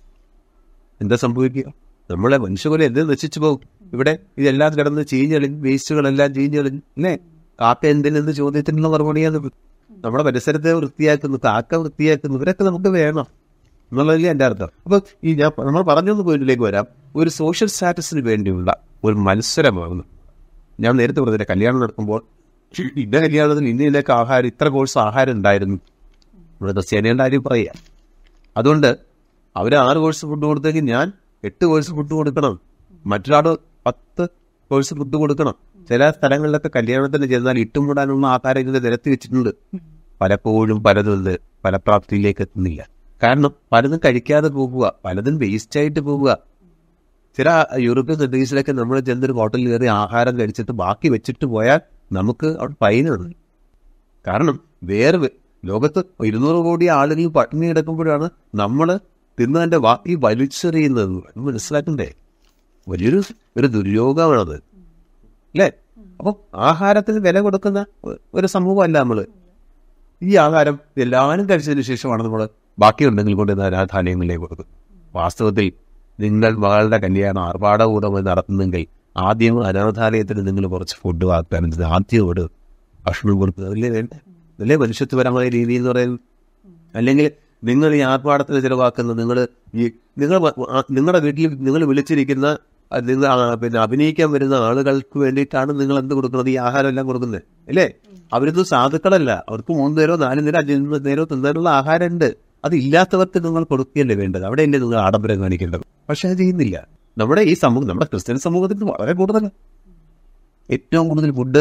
എന്താ സംഭവിക്കുക നമ്മളെ മനുഷ്യകുലം എന്ത് നശിച്ചു പോകും ഇവിടെ ഇതെല്ലാം കിടന്ന് ചീഞ്ഞളിഞ്ഞ് വേസ്റ്റുകളെല്ലാം ചീഞ്ഞളിഞ്ഞ് അല്ലേ കാക്ക എന്തിനെന്ന് ചോദ്യത്തിനുള്ള മറുപടിയാണ് നമ്മുടെ പരിസരത്തെ വൃത്തിയാക്കുന്നു കാക്ക വൃത്തിയാക്കുന്നു ഇവരൊക്കെ നമുക്ക് വേണം എന്നുള്ളതല്ലേ എൻ്റെ അർത്ഥം അപ്പൊ ഈ ഞാൻ നമ്മൾ പറഞ്ഞൊന്ന് പോയിന്റിലേക്ക് വരാം ഒരു സോഷ്യൽ സ്റ്റാറ്റസിന് വേണ്ടിയുള്ള ഒരു മത്സരമാകുന്നു ഞാൻ നേരത്തെ പറഞ്ഞില്ല കല്യാണം നടക്കുമ്പോൾ ഇന്ന കല്യാണത്തിൽ ഇന്ന ഇതിലേക്ക് ആഹാരം ഇത്ര കോഴ്സ് ആഹാരം ഉണ്ടായിരുന്നു നമ്മുടെ ക്രിസ്ത്യാനികളുടെ കാര്യം പറയുക അതുകൊണ്ട് അവർ ആറ് കോഴ്സ് ഫുഡ് കൊടുത്തെങ്കിൽ ഞാൻ എട്ട് കോഴ്സ് ഫുഡ് കൊടുക്കണം മറ്റൊരാൾ പത്ത് കോഴ്സ് ഫുഡ് കൊടുക്കണം ചില സ്ഥലങ്ങളിലൊക്കെ കല്യാണത്തിന് ചെന്നാൽ ഇട്ടുമുടാനുള്ള ആഹാരം ഇങ്ങനെ നിരത്തി വെച്ചിട്ടുണ്ട് പലപ്പോഴും പലതും ഫലപ്രാപ്തിയിലേക്ക് എത്തുന്നില്ല കാരണം പലതും കഴിക്കാതെ പോകുക പലതും വേസ്റ്റ് ആയിട്ട് പോവുക ചില യൂറോപ്യൻ കൺട്രീസിലൊക്കെ നമ്മൾ ചെന്നൊരു ഹോട്ടലിൽ കയറി ആഹാരം കഴിച്ചിട്ട് ബാക്കി വെച്ചിട്ട് പോയാൽ നമുക്ക് അവിടെ ഫൈനാണ് കാരണം വേറെ വെ- ലോകത്ത് ഇരുന്നൂറ് കോടി ആളുകൾ പട്ടിണി കിടക്കുമ്പോഴാണ് നമ്മൾ തിന്നതിന്റെ ബാക്കി വലിച്ചെറിയുന്നത് എന്ന് മനസ്സിലാക്കണ്ടേ വലിയൊരു ഒരു ദുര്യോഗമാണത് അല്ലേ അപ്പം ആഹാരത്തിന് വില കൊടുക്കുന്ന ഒ- ഒരു സമൂഹമല്ല നമ്മള് ഈ ആഹാരം എല്ലാവരും കഴിച്ചതിന് ശേഷമാണ് നമ്മൾ ബാക്കിയുണ്ടെങ്കിൽ കൊണ്ട് ഇത് അനാഥാലയങ്ങളിലേക്ക് കൊടുക്കും വാസ്തവത്തിൽ നിങ്ങൾ മകളുടെ കല്യാണം ആർഭാടപൂർവ്വം നടത്തുന്നെങ്കിൽ ആദ്യം അനാഥാലയത്തിന് നിങ്ങൾ കുറച്ച് ഫുഡ് വാഗ്ദാനം ചെയ്ത് ആദ്യമോട് ഭക്ഷണം കൊടുക്കുന്നത് അതല്ലേ വേണ്ടേ അതല്ലേ മനുഷ്യത്വപരമായ രീതി എന്ന് പറയുന്നത് അല്ലെങ്കിൽ നിങ്ങൾ ഈ ആർഭാടത്തിന് ചിലവാക്കുന്ന നിങ്ങൾ ഈ നിങ്ങൾ വ- ആ- നിങ്ങളുടെ വീട്ടിൽ നിങ്ങൾ വിളിച്ചിരിക്കുന്ന ആ, നിങ്ങൾ ആ, പിന്നെ അഭിനയിക്കാൻ വരുന്ന ആളുകൾക്ക് വേണ്ടിയിട്ടാണ് നിങ്ങൾ എന്ത് കൊടുക്കുന്നത് ഈ ആഹാരം എല്ലാം കൊടുക്കുന്നത് അല്ലേ അവരൊന്നും സാധുക്കളല്ല അവർക്ക് മൂന്ന് നേരോ നാല് നേരോ അഞ്ച് നേരോ തിന്നാനുള്ള ആഹാരം ഉണ്ട് അത് ഇല്ലാത്തവർക്ക് നിങ്ങൾ കൊടുക്കുകയല്ലേ വേണ്ടത് അവിടെയല്ലേ നിങ്ങൾ ആഡംബരം കാണിക്കേണ്ടത് പക്ഷെ അത് ചെയ്യുന്നില്ല നമ്മുടെ ഈ സമൂഹം നമ്മുടെ ക്രിസ്ത്യൻ സമൂഹത്തിൽ ഇത് വളരെ കൂടുതലാണ് ഏറ്റവും കൂടുതൽ ഫുഡ്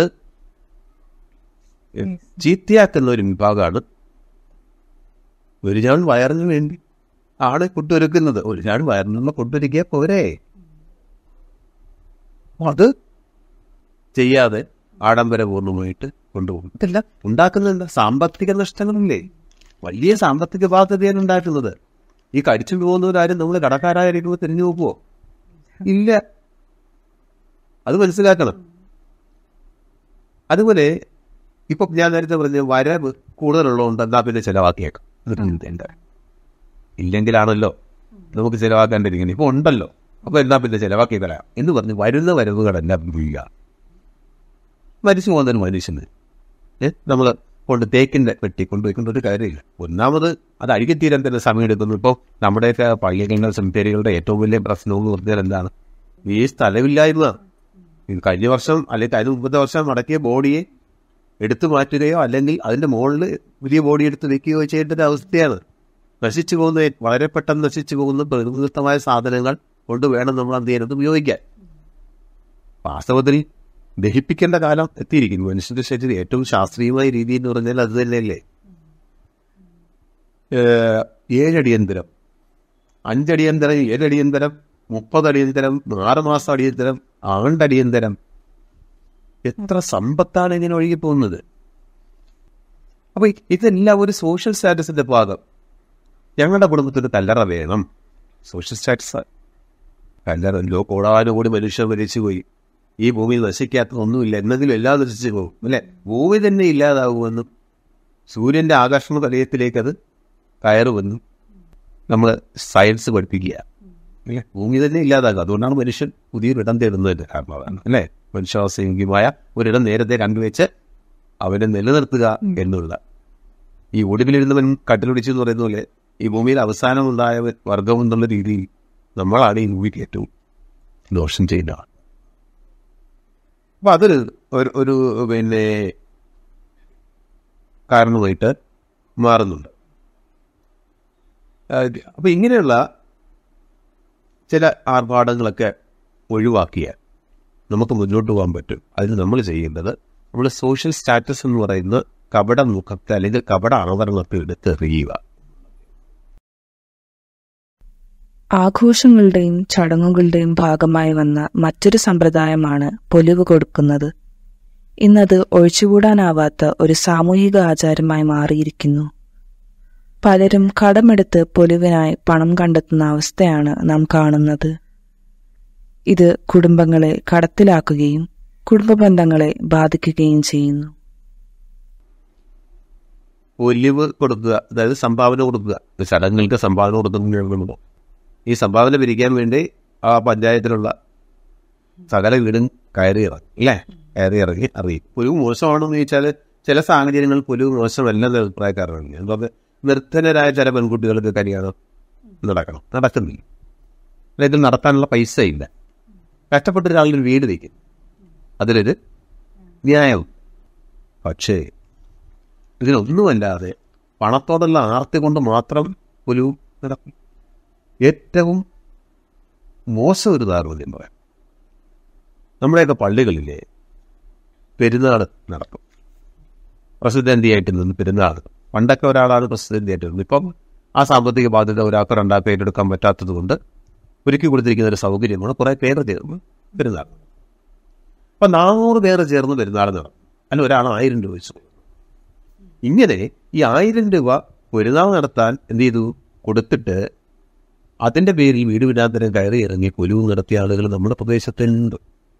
ചീത്തയാക്കുന്ന ഒരു വിഭാഗമാണ് ഒരു ഞാൻ വയറിന് വേണ്ടി ആണ് ഫുഡൊരുക്കുന്നത് ഒരു ഞാൻ വയറിനുള്ള ഫുഡൊരുക്കിയ പോരെ അപ്പൊ അത് ചെയ്യാതെ ആഡംബരപൂർണ്ണമായിട്ട് കൊണ്ടുപോകും ഇതല്ല ഉണ്ടാക്കുന്നത് എന്താ സാമ്പത്തിക നഷ്ടങ്ങളില്ലേ വലിയ സാമ്പത്തിക ബാധ്യതയാണ് ഉണ്ടാക്കുന്നത് ഈ കടിച്ചു പോകുന്നവരാരും നമ്മൾ കടക്കാരായിരിക്കുമ്പോൾ തിരിഞ്ഞു നോക്കുവോ ഇല്ല അത് മനസ്സിലാക്കണം അതുപോലെ ഇപ്പൊ ഞാൻ നേരത്തെ പറഞ്ഞ വരവ് കൂടുതലുള്ളതുകൊണ്ട് എന്നാ പിന്നെ ചിലവാക്കിയേക്കാം എന്നിട്ട് എന്താ ഇല്ലെങ്കിലാണല്ലോ നമുക്ക് ചിലവാക്കാണ്ടിരിക്കുന്നത് ഇപ്പൊ ഉണ്ടല്ലോ അപ്പൊ എന്നാ പിന്നെ ചിലവാക്കി കളയാം എന്ന് പറഞ്ഞ് വരുന്ന വരവുകളെല്ലാം വീഴുക മരിച്ചു പോകുന്നതിന് മനുഷ്യന് ഏ നമ്മൾ കൊണ്ട് തേക്കിന്റെ വെട്ടി കൊണ്ടുപോയിക്കൊണ്ട് ഒരു കാര്യമില്ല ഒന്നാമത് അത് അഴുകിത്തീരാൻ തന്നെ സമയം എടുക്കുന്നു ഇപ്പോൾ നമ്മുടെയൊക്കെ പള്ളികൾ സെമിത്തേരികളുടെ ഏറ്റവും വലിയ പ്രശ്നം എന്ന് പറഞ്ഞാൽ എന്താണ് ഈ സ്ഥലമില്ലായ്മ ഈ കഴിഞ്ഞ വർഷം അല്ലെങ്കിൽ അതിന് മുമ്പത്തെ വർഷം അടക്കിയ ബോഡിയെ എടുത്തു മാറ്റുകയോ അല്ലെങ്കിൽ അതിന്റെ മുകളിൽ പുതിയ ബോഡി എടുത്ത് വെക്കുകയോ ചെയ്യേണ്ട ഒരു അവസ്ഥയാണ് നശിച്ചു പോകുന്ന വളരെ പെട്ടെന്ന് നശിച്ചു പോകുന്ന പ്രകൃതിദത്തമായ സാധനങ്ങൾ കൊണ്ട് വേണം നമ്മൾ എന്ത് ചെയ്യുന്നത് ഉപയോഗിക്കാൻ വാസ്തവത്തിൽ ദഹിപ്പിക്കേണ്ട കാലം എത്തിയിരിക്കുന്നു മനുഷ്യന്റെ ശരീരം ഏറ്റവും ശാസ്ത്രീയമായ രീതി എന്ന് പറഞ്ഞാൽ അത് തന്നെയല്ലേ ഏഹ്, ഏഴടിയന്തരം അഞ്ചടിയന്തരം ഏഴടിയന്തരം മുപ്പതടിയന്തരം ആറ് മാസം അടിയന്തരം ആണ്ടടിയന്തരം എത്ര സമ്പത്താണ് ഇങ്ങനെ ഒഴുകി പോകുന്നത് അപ്പൊ ഇ- ഇതെല്ലാം ഒരു സോഷ്യൽ സ്റ്റാറ്റസിന്റെ ഭാഗം ഞങ്ങളുടെ കുടുംബത്തിന് കല്ലറ വേണം സോഷ്യൽ സ്റ്റാറ്റസ് കല്ലറ ലോ കോടാനുകൂടി മനുഷ്യർ മരിച്ചു പോയി ഈ ഭൂമി നശിക്കാത്ത ഒന്നുമില്ല എന്നെങ്കിലും എല്ലാം നശിച്ചു പോകും അല്ലെ ഭൂമി തന്നെ ഇല്ലാതാകുമെന്നും സൂര്യന്റെ ആകർഷണ വലയത്തിലേക്ക് അത് കയറുമെന്നും നമ്മൾ സയൻസ് പഠിപ്പിക്കുക ഇല്ലേ? ഭൂമി തന്നെ ഇല്ലാതാകുക അതുകൊണ്ടാണ് മനുഷ്യൻ പുതിയൊരു ഇടം തേടുന്നതിന്റെ കാരണം അതാണ് അല്ലേ മനുഷ്യവാസയോഗ്യമായ ഒരിടം നേരത്തെ കണ്ടുവെച്ച് അവനെ നിലനിർത്തുക എന്നുള്ള ഈ ഒടുവിലിരുന്നവൻ കട്ടിലൊടിച്ചു എന്ന് പറയുന്ന പോലെ ഈ ഭൂമിയിൽ അവസാനം ഉണ്ടായ വർഗം എന്നുള്ള രീതിയിൽ നമ്മളാണ് ഈ ഭൂമിക്ക് ഏറ്റവും ദോഷം ചെയ്യുന്ന ആൾ അപ്പൊ അതൊരു ഒരു ഒരു പിന്നെ കാരണമായിട്ട് മാറുന്നുണ്ട് ആ, അപ്പൊ ഇങ്ങനെയുള്ള ചില ആർഭാടങ്ങളൊക്കെ ഒഴിവാക്കിയാൽ നമുക്ക് മുന്നോട്ട് പോകാൻ പറ്റും അതിന് നമ്മൾ ചെയ്യേണ്ടത് നമ്മൾ സോഷ്യൽ സ്റ്റാറ്റസ് എന്ന് പറയുന്ന കപട മുഖത്തെ അല്ലെങ്കിൽ കപട ആവരണത്തെ എടുത്തെറിയുക ആഘോഷങ്ങളുടെയും ചടങ്ങുകളുടെയും ഭാഗമായി വന്ന മറ്റൊരു സമ്പ്രദായമാണ് പൊലിവ് കൊടുക്കുന്നത് ഇന്നത് ഒഴിച്ചുകൂടാനാവാത്ത ഒരു സാമൂഹിക ആചാരമായി മാറിയിരിക്കുന്നു പലരും കടമെടുത്ത് പൊലിവിനായി പണം കണ്ടെത്തുന്ന അവസ്ഥയാണ് നാം കാണുന്നത് ഇത് കുടുംബങ്ങളെ കടത്തിലാക്കുകയും കുടുംബ ബന്ധങ്ങളെ ബാധിക്കുകയും ചെയ്യുന്നു ഒലിവ് കൊടുക്കുക അതായത് സംഭാവന കൊടുക്കുക ഇത് ചടങ്ങുകൾക്ക് സംഭാവന കൊടുക്കുന്നുണ്ടോ ഈ സംഭാവന പിരിക്കാൻ വേണ്ടി ആ പഞ്ചായത്തിലുള്ള സകല വീടും കയറി ഇറങ്ങി അല്ലേ കയറി ഇറങ്ങി അറിയും പുലുവ് മോശമാണെന്ന് ചോദിച്ചാൽ ചില സാഹചര്യങ്ങളിൽ പുലുവ് മോശമല്ലെന്ന അഭിപ്രായക്കാരാണ് എന്താ നിർധനരായ ചില പെൺകുട്ടികൾക്ക് കല്യാണം നടക്കണം നടക്കുന്നില്ല അല്ല ഇത് നടത്താനുള്ള പൈസ ഇല്ല കഷ്ടപ്പെട്ട ഒരാളൊരു വീട് വയ്ക്കും അതിലൊരു ന്യായം പക്ഷേ ഇതിനൊന്നുമല്ലാതെ പണത്തോടുള്ള ആർത്തി കൊണ്ട് മാത്രം ഒരു നടക്കും ഏറ്റവും മോശം ഒരു താരതമ്യം പറയാം നമ്മുടെയൊക്കെ പള്ളികളിലെ പെരുന്നാൾ നടക്കും പ്രസിഡന്റിയായിട്ട് നിന്ന് പെരുന്നാൾ പണ്ടൊക്കെ ഒരാളാണ് പ്രസിഡന്റിയായിട്ട് നിന്നത് ഇപ്പം ആ സാമ്പത്തിക ബാധ്യത ഒരാൾക്ക് രണ്ടാൾക്ക് ഏറ്റെടുക്കാൻ പറ്റാത്തത് കൊണ്ട് ഒരുക്കി കൊടുത്തിരിക്കുന്ന ഒരു സൗകര്യമാണ് കുറേ പേര് ചേർന്ന് പെരുന്നാൾ അപ്പം നാനൂറ് പേര് ചേർന്ന് പെരുന്നാൾ നടക്കും അല്ല ഒരാൾ ആയിരം രൂപ വെച്ചു ഇങ്ങനെ ഈ ആയിരം രൂപ പെരുന്നാൾ നടത്താൻ എന്ത് ചെയ്തു കൊടുത്തിട്ട് അതിന്റെ പേരിൽ വീട് വിടാന്തരം കയറി ഇറങ്ങി കൊലുവ് നടത്തിയ ആളുകൾ നമ്മുടെ പ്രദേശത്തുണ്ട്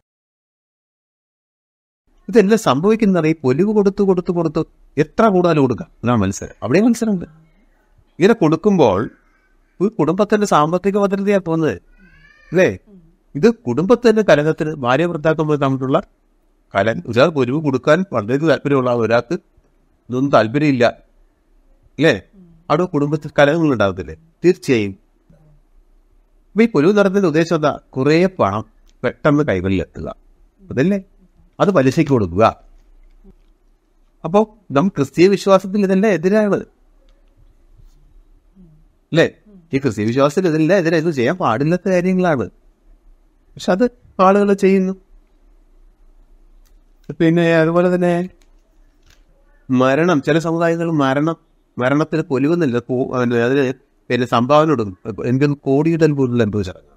ഇതെല്ലാം സംഭവിക്കുന്നത് ഈ പൊലിവ് കൊടുത്തു കൊടുത്തു കൊടുത്തു എത്ര കൂടുതൽ കൊടുക്കാം അതാണ് മത്സരം അവിടെ മത്സരമുണ്ട് ഇങ്ങനെ കൊടുക്കുമ്പോൾ ഒരു കുടുംബത്തിന്റെ സാമ്പത്തിക ഭദ്രതയാണ് തോന്നുന്നത് അല്ലേ ഇത് കുടുംബത്തിന്റെ കലഹത്തിന് ഭാര്യ ഭർത്താക്കന്മാർ തമ്മിലുള്ള കല ഒരാൾക്ക് ഒരു കൊടുക്കാൻ വളരെ താല്പര്യമുള്ള ഒരാൾക്ക് ഇതൊന്നും താല്പര്യമില്ല അല്ലേ അവിടെ കുടുംബത്തിൽ കലഹങ്ങൾ ഉണ്ടാകത്തില്ലേ തീർച്ചയായും അപ്പൊ ഈ പൊലിവ് നടത്തുന്ന ഉദ്ദേശം എന്താ കുറേ പണം പെട്ടെന്ന് കൈകളിൽ എത്തുക അതല്ലേ അത് പലിശയ്ക്ക് കൊടുക്കുക അപ്പോൾ നാം ക്രിസ്തീയ വിശ്വാസത്തിൽ ഇതെല്ലാം എതിരാണ് അല്ലേ ഈ ക്രിസ്തീയ വിശ്വാസത്തിൽ ഇതെല്ലാം എതിരെ ഇത് ചെയ്യാൻ പാടില്ലാത്ത കാര്യങ്ങളാണ് പക്ഷെ അത് ആളുകൾ ചെയ്യുന്നു പിന്നെ അതുപോലെ തന്നെ മരണം ചില സമുദായങ്ങൾ മരണം മരണത്തിന് പൊലിവുന്നില്ല പോ- അതിന് അതിന് പിന്നെ സംഭാവന കൊടുക്കും എനിക്കൊന്ന് കോടിയിടൽ പോലുള്ള എന്തോ ചടങ്ങ്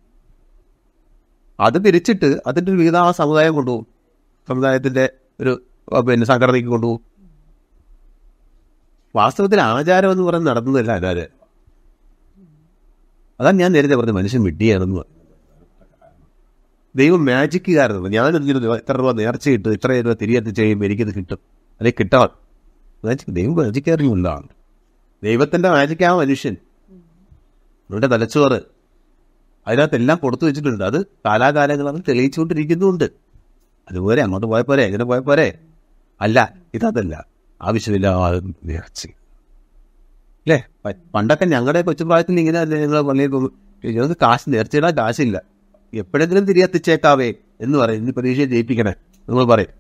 അത് പിരിച്ചിട്ട് അതിന്റെ ഒരു വിഹിതം ആ സമുദായം കൊണ്ടുപോകും സമുദായത്തിന്റെ ഒരു അഹ് പിന്നെ സംഘടനയ്ക്ക് കൊണ്ടുപോകും വാസ്തവത്തിൽ ആചാരം എന്ന് പറയുന്നത് നടന്നതല്ല അനാചാരം അതാണ് ഞാൻ നേരത്തെ പറഞ്ഞത് മനുഷ്യൻ വിഡ്ഢിയാണെന്ന് പറഞ്ഞു ദൈവം മാജിക്കുകാരനാണ് ഞാൻ എന്തിനു ഇത്ര രൂപ നേർച്ചയിട്ട് ഇത്ര രൂപ തിരികെ ചെയ്യുമ്പോൾ എനിക്കത് കിട്ടും അല്ലെങ്കിൽ കിട്ടാൻ മാജിക് ദൈവം മാജിക്കാറില്ല ദൈവത്തിന്റെ മാജിക്കാ മനുഷ്യൻ അവരുടെ തലച്ചോറ് അതിനകത്ത് എല്ലാം കൊടുത്തു വെച്ചിട്ടുണ്ട് അത് കാലാകാലങ്ങൾ അത് തെളിയിച്ചുകൊണ്ടിരിക്കുന്നുണ്ട് അതുപോലെ അങ്ങോട്ട് പോയ പോരെ എങ്ങനെ പോയ പോരെ അല്ല ഇതല്ല ആവശ്യമില്ലാതെ നേർച്ച അല്ലേ പ- പണ്ടൊക്കെ ഞങ്ങളുടെ കൊച്ചുപ്രായത്തിൽ ഇങ്ങനെ അല്ലേ ഞങ്ങൾ പള്ളിയിൽ പോകും ഞങ്ങൾക്ക് കാശ് നേർച്ചയിടാൻ കാശില്ല എപ്പോഴെങ്കിലും തിരികെ എത്തിച്ചേക്കാവേ എന്ന് പറയും ഇന്ന് പരീക്ഷ ജയിപ്പിക്കണേ നിങ്ങൾ പറയും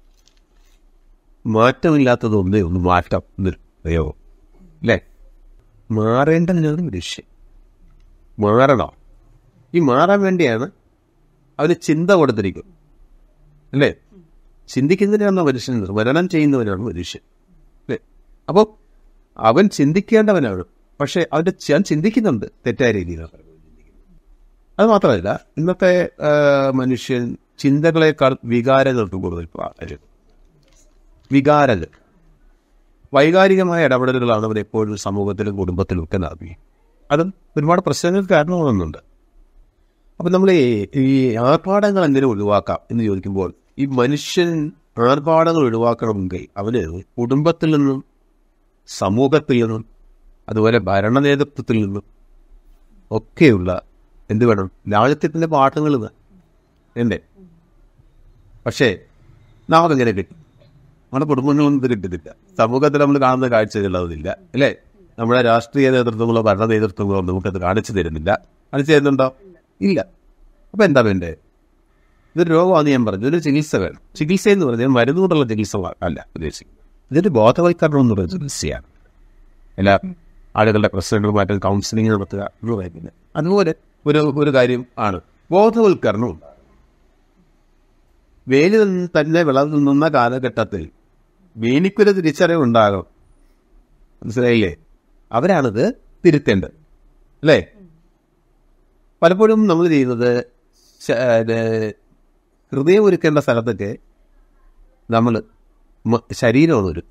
മാറ്റമില്ലാത്തത് ഒന്നേ ഒന്ന് മാറ്റം എന്നൊരു പ്രയോഗം അല്ലേ മാറേണ്ടതിനാണ് മനുഷ്യൻ മാറണം ഈ മാറാൻ വേണ്ടിയാണ് അവന് ചിന്ത കൊടുത്തിരിക്കുന്നത് അല്ലേ ചിന്തിക്കുന്നതിനാണ് മനുഷ്യൻ മരണം ചെയ്യുന്നവനാണ് മനുഷ്യൻ അല്ലേ അപ്പോൾ അവൻ ചിന്തിക്കേണ്ടവനാണ് പക്ഷെ അവന്റെ ചി- അവൻ ചിന്തിക്കുന്നുണ്ട് തെറ്റായ രീതിയിലാണ് അത് മാത്രമല്ല ഇന്നത്തെ ആ, മനുഷ്യൻ ചിന്തകളെക്കാൾ വികാരങ്ങൾക്ക് കൂടുതൽ പ്രാധാന്യം വികാരങ്ങൾ വൈകാരികമായ ഇടപെടലുകളാണ് അവൻ എപ്പോഴും സമൂഹത്തിലും കുടുംബത്തിലും ഒക്കെ നൽകി അതും ഒരുപാട് പ്രശ്നങ്ങൾക്ക് കാരണമാകുന്നുണ്ട് അപ്പം നമ്മൾ ഈ ഈ ആർഭാടങ്ങൾ എങ്ങനെ ഒഴിവാക്കാം എന്ന് ചോദിക്കുമ്പോൾ ഈ മനുഷ്യൻ ആർഭാടങ്ങൾ ഒഴിവാക്കണമെങ്കിൽ അവന് കുടുംബത്തിൽ നിന്നും സമൂഹത്തിൽ നിന്നും അതുപോലെ ഭരണ നേതൃത്വത്തിൽ നിന്നും ഒക്കെയുള്ള എന്ത് വേണം ലാളിത്യത്തിൻ്റെ പാഠങ്ങൾ എന്തേ പക്ഷേ നാം അതെങ്ങനെ കിട്ടും നമ്മുടെ കുടുംബങ്ങളൊന്നും ഇത് കിട്ടുന്നില്ല സമൂഹത്തിൽ നമ്മൾ കാണുന്ന കാഴ്ചകളതില്ല അല്ലേ നമ്മുടെ രാഷ്ട്രീയ നേതൃത്വങ്ങളോ ഭരണ നേതൃത്വങ്ങളോ നമുക്കത് കാണിച്ചു തരുന്നില്ല കാണിച്ചു തരുന്നുണ്ടോ ഇല്ല അപ്പൊ എന്താ വേണ്ടേ ഇതൊരു രോഗമാണെന്ന് ഞാൻ പറഞ്ഞു ഇതൊരു ചികിത്സ വേണം ചികിത്സ എന്ന് പറഞ്ഞാൽ മരുന്ന് കൊണ്ടുള്ള ചികിത്സ അല്ല ഉദ്ദേശിക്കുന്നത് ഇതൊരു ബോധവൽക്കരണം എന്ന് പറയുന്ന ചികിത്സയാണ് എല്ലാ ആളുകളുടെ പ്രശ്നങ്ങൾ മാറ്റാൻ കൗൺസിലിംഗ് നടത്തുക എന്ന് പറയുന്നത് അതുപോലെ ഒരു ഒരു കാര്യം ആണ് ബോധവൽക്കരണം ഉണ്ടാകും വേലി നിന്ന് തന്നെ വിളവ് നിന്ന കാലഘട്ടത്തിൽ വേലിക്കൊരു തിരിച്ചറിവ് ഉണ്ടാകും മനസ്സിലായില്ലേ അവരാണിത് തിരുത്തേണ്ടത് അല്ലേ പലപ്പോഴും നമ്മൾ ചെയ്യുന്നത് ശ- ഇത് ഹൃദയം ഒരുക്കേണ്ട സ്ഥലത്തൊക്കെ നമ്മൾ ശരീരമാണ് ഒരു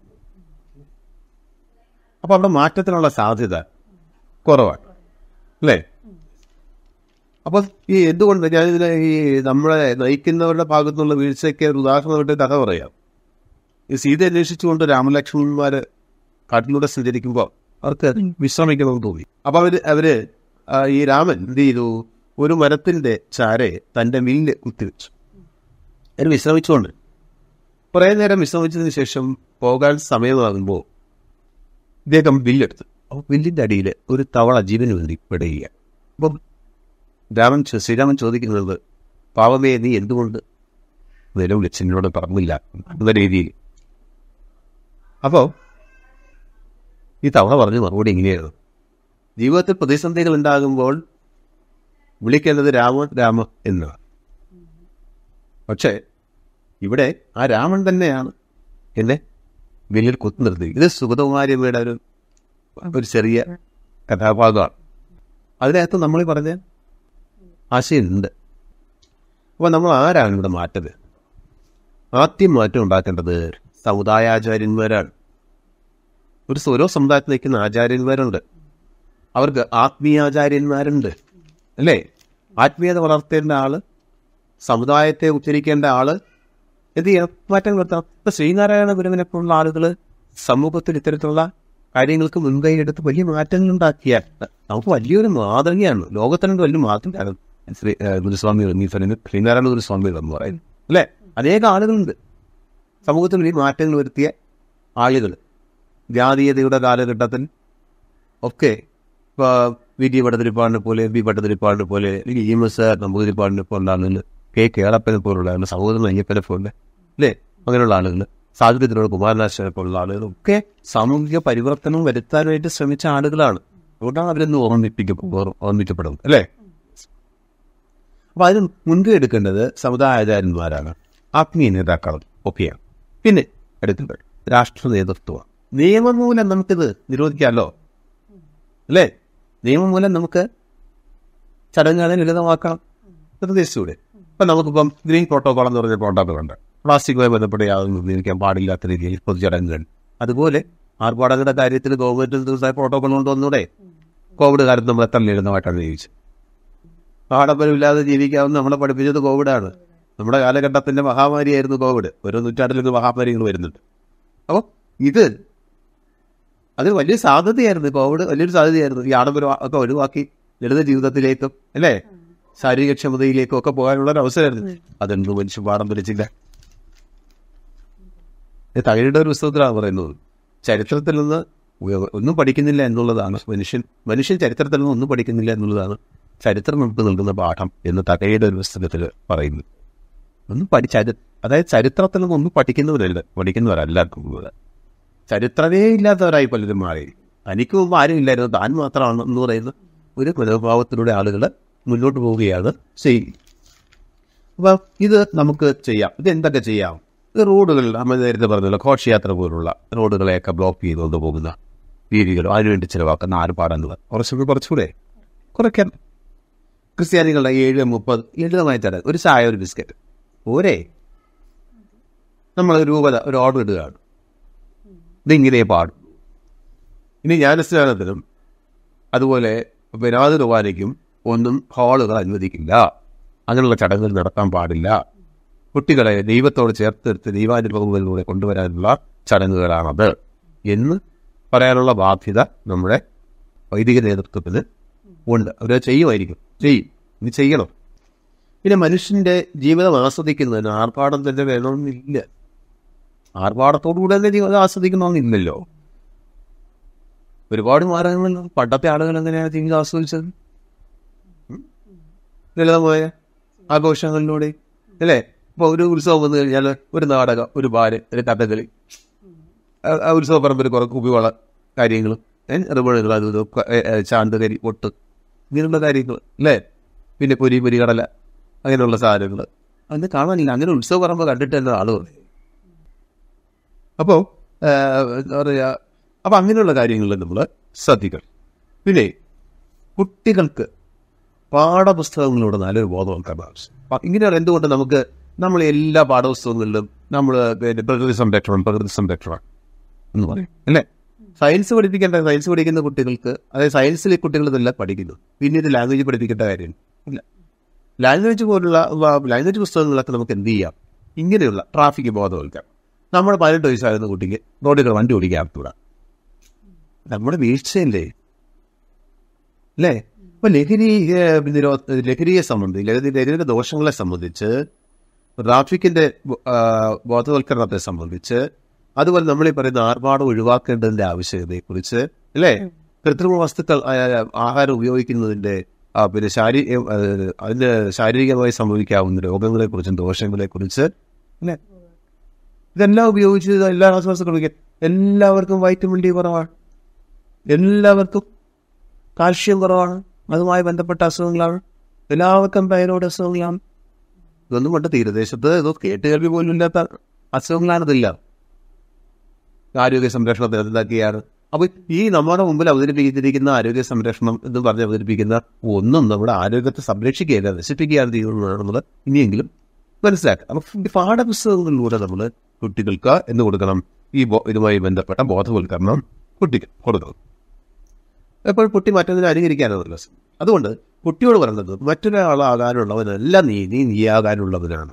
അപ്പൊ അവിടെ മാറ്റത്തിനുള്ള സാധ്യത കുറവാണ് അല്ലേ അപ്പൊ ഈ എന്തുകൊണ്ട് ഞാൻ ഇതിനെ ഈ നമ്മളെ നയിക്കുന്നവരുടെ ഭാഗത്തുനിന്നുള്ള വീഴ്ചയ്ക്ക് ഒരു ഉദാഹരണമായിട്ട് കഥ പറയാം ഈ സീത അന്വേഷിച്ചുകൊണ്ട് രാമലക്ഷ്മണന്മാര് കാട്ടിലൂടെ സഞ്ചരിക്കുമ്പോൾ അവർക്ക് വിശ്രമിക്കണമെന്ന് തോന്നി അപ്പൊ അവര് അവര് ആ, ഈ രാമൻ എന്ത് ചെയ്തു ഒരു മരത്തിന്റെ ചാരെ തന്റെ വില്ല് കുത്തിവെച്ചു അതിന് വിശ്രമിച്ചുകൊണ്ട് കുറേ നേരം വിശ്രമിച്ചതിന് ശേഷം പോകാൻ സമയമാകുമ്പോൾ ഇദ്ദേഹം വില്ലെടുത്തു അപ്പോൾ വില്ലിന്റെ അടിയിൽ ഒരു തവള ജീവന് വേണ്ടി പെടുകയാണ് അപ്പം രാമൻ ചോ- ശ്രീരാമൻ ചോദിക്കുന്നത് പാവമേ നീ എന്തുകൊണ്ട് നിലവിളിച്ച് എന്നോട് പറഞ്ഞില്ല എന്ന രീതിയിൽ അപ്പോൾ ഈ തവള പറഞ്ഞ മറുപടി ഇങ്ങനെയാണ് ജീവിതത്തിൽ പ്രതിസന്ധികൾ ഉണ്ടാകുമ്പോൾ വിളിക്കേണ്ടത് രാമ രാമ എന്നാണ് പക്ഷേ ഇവിടെ ആ രാമൻ തന്നെയാണ് എന്നെ വലിയ കുത്തു നിർത്തി ഇത് സുഗതകുമാരിയമ്മയുടെ ഒരു ഒരു ചെറിയ കഥാഭാഗമാണ് അതിനകത്ത് നമ്മൾ ഈ പറഞ്ഞ ആശയമുണ്ട് അപ്പോൾ നമ്മൾ ആരാണ് ഇവിടെ മാറ്റത് ആദ്യം മാറ്റം ഉണ്ടാക്കേണ്ടത് സമുദായാചാര്യന്മാരാണ് ഒരു ഓരോ സമുദായത്തിൽ നിൽക്കുന്ന ആചാര്യന്മാരുണ്ട് അവർക്ക് ആത്മീയാചാര്യന്മാരുണ്ട് അല്ലേ ആത്മീയത വളർത്തേണ്ട ആള് സമുദായത്തെ ഉച്ചരിക്കേണ്ട ആള് എന്ത് ചെയ്യണം മാറ്റം വരുത്താം ഇപ്പൊ ശ്രീനാരായണ ഗുരുവിനെ പോലുള്ള ആളുകൾ സമൂഹത്തിൽ ഇത്തരത്തിലുള്ള കാര്യങ്ങൾക്ക് മുൻകൈ എടുത്ത് വലിയ മാറ്റങ്ങൾ ഉണ്ടാക്കിയ നമുക്ക് വലിയൊരു മാതൃകയാണ് ലോകത്തിന് വലിയ മാതൃകയാണ് ശ്രീ ഏഹ്, ഗുരുസ്വാമി ശ്രീനാരായണ ഗുരുസ്വാമി എന്ന് പറയുന്നത് അല്ലേ അനേക ആളുകളുണ്ട് സമൂഹത്തിൽ വലിയ മാറ്റങ്ങൾ വരുത്തിയ ആളുകൾ ജാതീയതയുടെ കാലഘട്ടത്തിൽ ഒക്കെ ഇപ്പോൾ വി ടി ഭട്ടതിരിപ്പാടിനെ പോലെ ബി ഭട്ടതിരിപ്പാടിനെ പോലെ അല്ലെങ്കിൽ ഇ എം എസ് നമ്പൂതിരിപ്പാടിനെ പോലുള്ള ആളുകൾ കെ കേളപ്പനെ പോലുള്ള ആളുകൾ സഹോദരൻ അയ്യപ്പനെ പോലെ അല്ലേ അങ്ങനെയുള്ള ആളുകൾ സാഹിത്യത്തിലുള്ള കുമാരനാശനെ പോലുള്ള ആളുകൾ ഒക്കെ സാമൂഹിക പരിവർത്തനം വരുത്താനായിട്ട് ശ്രമിച്ച ആളുകളാണ് അതുകൊണ്ടാണ് അവരൊന്ന് ഓർമ്മിപ്പിക്കപ്പെ ഓർമ്മിക്കപ്പെടുന്നത് അല്ലേ അപ്പൊ അതിന് മുൻകൈ എടുക്കേണ്ടത് സമുദായാചാര്യന്മാരാണ് ആത്മീയ നേതാക്കളും ഒക്കെയാണ് പിന്നെ എടുക്കേണ്ടത് രാഷ്ട്ര നേതൃത്വമാണ് നിയമം മൂലം നമുക്കിത് നിരോധിക്കാമല്ലോ അല്ലേ നിയമം മൂലം നമുക്ക് ചടങ്ങുകളെ ലളിതമാക്കാം നിർദ്ദേശിച്ചൂടെ ഇപ്പൊ നമുക്കിപ്പം ഗ്രീൻ പ്രോട്ടോകോൾ എന്ന് പറഞ്ഞ പ്രോട്ടോകോൾ ഉണ്ട് പ്ലാസ്റ്റിക്കുമായി ബന്ധപ്പെട്ട് യാതൊന്നും ഉപയോഗിക്കാൻ പാടില്ലാത്ത രീതിയിൽ പൊതുചടങ്ങുകൾ അതുപോലെ ആർപ്പാടങ്ങളുടെ കാര്യത്തിൽ ഗവൺമെന്റ് പ്രോട്ടോകോൾ കൊണ്ടുവന്നൂടെ കോവിഡ് കാലത്ത് നമ്മൾ എത്ര ലളിതമായിട്ടാണ് ജീവിച്ചത് ആഡംബരമില്ലാതെ ജീവിക്കാവുന്ന നമ്മളെ പഠിപ്പിച്ചത് കോവിഡാണ് നമ്മുടെ കാലഘട്ടത്തിന്റെ മഹാമാരിയായിരുന്നു കോവിഡ് ഓരോ നൂറ്റാണ്ടിലൊരു മഹാമാരികൾ വരുന്നുണ്ട് അപ്പോൾ ഇത് അത് വലിയ സാധ്യതയായിരുന്നു കോവിഡ് വലിയൊരു സാധ്യതയായിരുന്നു ഈ ആഡംബരം ഒക്കെ ഒഴിവാക്കി ലളിത ജീവിതത്തിലേക്കും അല്ലേ ശാരീരിക ക്ഷമതയിലേക്കും ഒക്കെ പോകാനുള്ള ഒരു അവസരമായിരുന്നു അതെന്ത് മനുഷ്യൻ പാഠം പഠിച്ചില്ല ഇത് തകഴിയുടെ ഒരു പുസ്തകത്തിലാണ് പറയുന്നത് ചരിത്രത്തിൽ നിന്ന് ഉയ- ഒന്നും പഠിക്കുന്നില്ല എന്നുള്ളതാണ് മനുഷ്യൻ മനുഷ്യൻ ചരിത്രത്തിൽ നിന്ന് ഒന്നും പഠിക്കുന്നില്ല എന്നുള്ളതാണ് ചരിത്രം നമുക്ക് നൽകുന്ന പാഠം എന്ന് തകഴിയുടെ ഒരു പുസ്തകത്തിൽ പറയുന്നു ഒന്നും പഠിച്ച അതായത് ചരിത്രത്തിൽ നിന്ന് ഒന്നും പഠിക്കുന്നവരല്ല പഠിക്കുന്നവരല്ല കൂടുതൽ ചരിത്രമേ ഇല്ലാത്തവരായി പലരും മാറി തനിക്ക് മുമ്പ് ആരും ഇല്ലായിരുന്നു താൻ മാത്രമാണ് എന്ന് പറയുന്ന ഒരു മനോഭാവത്തിലൂടെ ആളുകൾ മുന്നോട്ട് പോവുകയാണ് ചെയ്യുന്നത് അപ്പൊ ഇത് നമുക്ക് ചെയ്യാം ഇത് എന്തൊക്കെ ചെയ്യാം ഇത് റോഡുകൾ നമ്മൾ നേരത്തെ പറഞ്ഞല്ലോ ഘോഷയാത്ര പോലുള്ള റോഡുകളെയൊക്കെ ബ്ലോക്ക് ചെയ്തുകൊണ്ട് പോകുന്ന രീതികളോ അതിനുവേണ്ടി ചിലവാക്കുന്ന ആർപ്പാടുകൾ കുറച്ചുകൂടി കുറച്ചുകൂടെ കുറയ്ക്കാൻ ക്രിസ്ത്യാനികളുടെ ഏഴ് മുപ്പത് ലളിതമായ ചടങ്ങ് ഒരു ചായ ഒരു ബിസ്ക്കറ്റ് പോരെ നമ്മൾ രൂപത ഒരു ഓർഡർ ഇടുകയാണ് ഇതിങ്ങനെ പാടും ഇനി ജ്ഞാനസ്നാനത്തിനും അതുപോലെ വിനോദ കുർബാനയ്ക്കും ഒന്നും ഹാളുകൾ അനുവദിക്കില്ല അങ്ങനെയുള്ള ചടങ്ങുകൾ നടത്താൻ പാടില്ല കുട്ടികളെ ദൈവത്തോട് ചേർത്തെടുത്ത് ദൈവാനുഭവങ്ങളിലൂടെ കൊണ്ടുവരാനുള്ള ചടങ്ങുകളാണത് എന്ന് പറയാനുള്ള ബാധ്യത നമ്മുടെ വൈദിക നേതൃത്വത്തിന് ഉണ്ട് അവർ ചെയ്യുമായിരിക്കും ചെയ്യും ഇത് ചെയ്യണം പിന്നെ മനുഷ്യന്റെ ജീവിതം ആസ്വദിക്കുന്നതിന് ആർഭാടം തന്നെ വേണമെന്നില്ല ആർഭാടത്തോടുകൂടെ തന്നെ ജീവിതം ആസ്വദിക്കണമെന്നില്ലല്ലോ ഒരുപാട് മാർഗങ്ങളുണ്ട് പണ്ടത്തെ ആളുകൾ എങ്ങനെയാണ് ജീവിതം ആസ്വദിച്ചത് ഉം? ലളിതമായ ആഘോഷങ്ങളിലൂടെ അല്ലേ ഇപ്പൊ ഒരു ഉത്സവം വന്നു കഴിഞ്ഞാൽ ഒരു നാടകം ഒരു ബാര് ഒരു കഥകളി ആ- ആ ഉത്സവ പറമ്പിൽ കുറെ കുപ്പിവള കാര്യങ്ങളും റിബണുകൾ അത് ഇത് ഒക്കെ, ഏ, ഏ, ചാന്തുകരി പൊട്ട് ഇങ്ങനെയുള്ള കാര്യങ്ങൾ അല്ലേ പിന്നെ പൊരി പൊരി കടല അങ്ങനെയുള്ള സാധനങ്ങൾ അന്ന് കാണാനില്ല അങ്ങനെ ഉത്സവ പറമ്പ് കണ്ടിട്ട് തന്നെ ആളുകൾ അപ്പോൾ എന്താ പറയുക അപ്പം അങ്ങനെയുള്ള കാര്യങ്ങളിൽ നമ്മൾ ശ്രദ്ധിക്കണം പിന്നെ കുട്ടികൾക്ക് പാഠപുസ്തകങ്ങളോട് നല്ലൊരു ബോധവൽക്കരണം ആവശ്യം അപ്പം ഇങ്ങനെയാണ് എന്തുകൊണ്ട് നമുക്ക് നമ്മൾ എല്ലാ പാഠപുസ്തകങ്ങളിലും നമ്മൾ പിന്നെ പ്രകൃതി സംരക്ഷണം പ്രകൃതി സംരക്ഷണം എന്ന് പറയും അല്ലേ സയൻസ് പഠിപ്പിക്കേണ്ട സയൻസ് പഠിക്കുന്ന കുട്ടികൾക്ക് അതായത് സയൻസിൽ ഈ കുട്ടികൾ ഇതെല്ലാം പഠിക്കുന്നു പിന്നെ ഇത് ലാംഗ്വേജ് പഠിപ്പിക്കേണ്ട കാര്യം ഇല്ല ലാംഗ്വേജ് പോലുള്ള ലാംഗ്വേജ് പുസ്തകങ്ങളൊക്കെ നമുക്ക് എന്ത് ചെയ്യാം ഇങ്ങനെയുള്ള ട്രാഫിക് ബോധവൽക്കരണം നമ്മുടെ പതിനെട്ട് വയസ്സായിരുന്ന കുട്ടിക്ക് റോഡിൽ വണ്ടി ഓടിക്കാൻ അറിഞ്ഞൂടാ നമ്മുടെ വീഴ്ചയല്ലേ അല്ലേ അപ്പൊ ലഹരി ഏഹ്, നിരോ ലഹരിയെ സംബന്ധിച്ച് ലഹരി ലഹരിയുടെ ദോഷങ്ങളെ സംബന്ധിച്ച് ട്രാഫിക്കിന്റെ ബോ- ആ, ബോധവൽക്കരണത്തെ സംബന്ധിച്ച് അതുപോലെ നമ്മൾ ഈ പറയുന്ന ആർഭാടം ഒഴിവാക്കേണ്ടതിന്റെ ആവശ്യകതയെ കുറിച്ച് അല്ലേ കൃത്രിമ വസ്തുക്കൾ ആ, ആഹാരം ഉപയോഗിക്കുന്നതിന്റെ ആ, പിന്നെ ശാരീ ഏ, ആ, അതിന്റെ ശാരീരികമായി സംഭവിക്കാവുന്ന രോഗങ്ങളെ കുറിച്ചും ദോഷങ്ങളെ കുറിച്ച് അല്ലേ ഇതെല്ലാം ഉപയോഗിച്ച് ഇത് എല്ലാ രാസവസ്തുക്കളും ഉപയോഗിക്കാൻ എല്ലാവർക്കും വൈറ്റമിൻ ഡി കുറവാണ് എല്ലാവർക്കും കാൽഷ്യം കുറവാണ് അതുമായി ബന്ധപ്പെട്ട അസുഖങ്ങളാണ് എല്ലാവർക്കും തൈറോയ്ഡ് അസുഖങ്ങളാണ് ഇതൊന്നും കൊണ്ട് തീരദേശത്ത് ഇതോ കേട്ട് കേൾവി പോലും ഇല്ലാത്ത അസുഖങ്ങളാണിതെല്ലാം ആരോഗ്യ സംരക്ഷണത്തെ എന്താക്കിയാണ് അപ്പൊ ഈ നമ്മുടെ മുമ്പിൽ അവതരിപ്പിച്ചിരിക്കുന്ന ആരോഗ്യ സംരക്ഷണം എന്ന് പറഞ്ഞ് അവതരിപ്പിക്കുന്ന ഒന്നും നമ്മുടെ ആരോഗ്യത്തെ സംരക്ഷിക്കുകയല്ല നശിപ്പിക്കുകയാണ് ചെയ്യുന്നതെന്നുള്ളത് ഇനിയെങ്കിലും മനസ്സിലാക്കാം അപ്പൊ ഈ പാഠപുസ്തകങ്ങളിലൂടെ നമ്മൾ കുട്ടികൾക്ക് എന്ന് കൊടുക്കണം ഈ ബോ- ഇതുമായി ബന്ധപ്പെട്ട ബോധവൽക്കരണം കുട്ടിക്ക് കൊടുക്കണം അപ്പോൾ കുട്ടി മറ്റൊന്നിനെ അനുകരിക്കാനാണല്ലോ അതുകൊണ്ട് കുട്ടിയോട് പറയുന്നത് മറ്റൊരാളാകാനുള്ളവനല്ല നീ നീ നീയാകാനുള്ളവനാണ്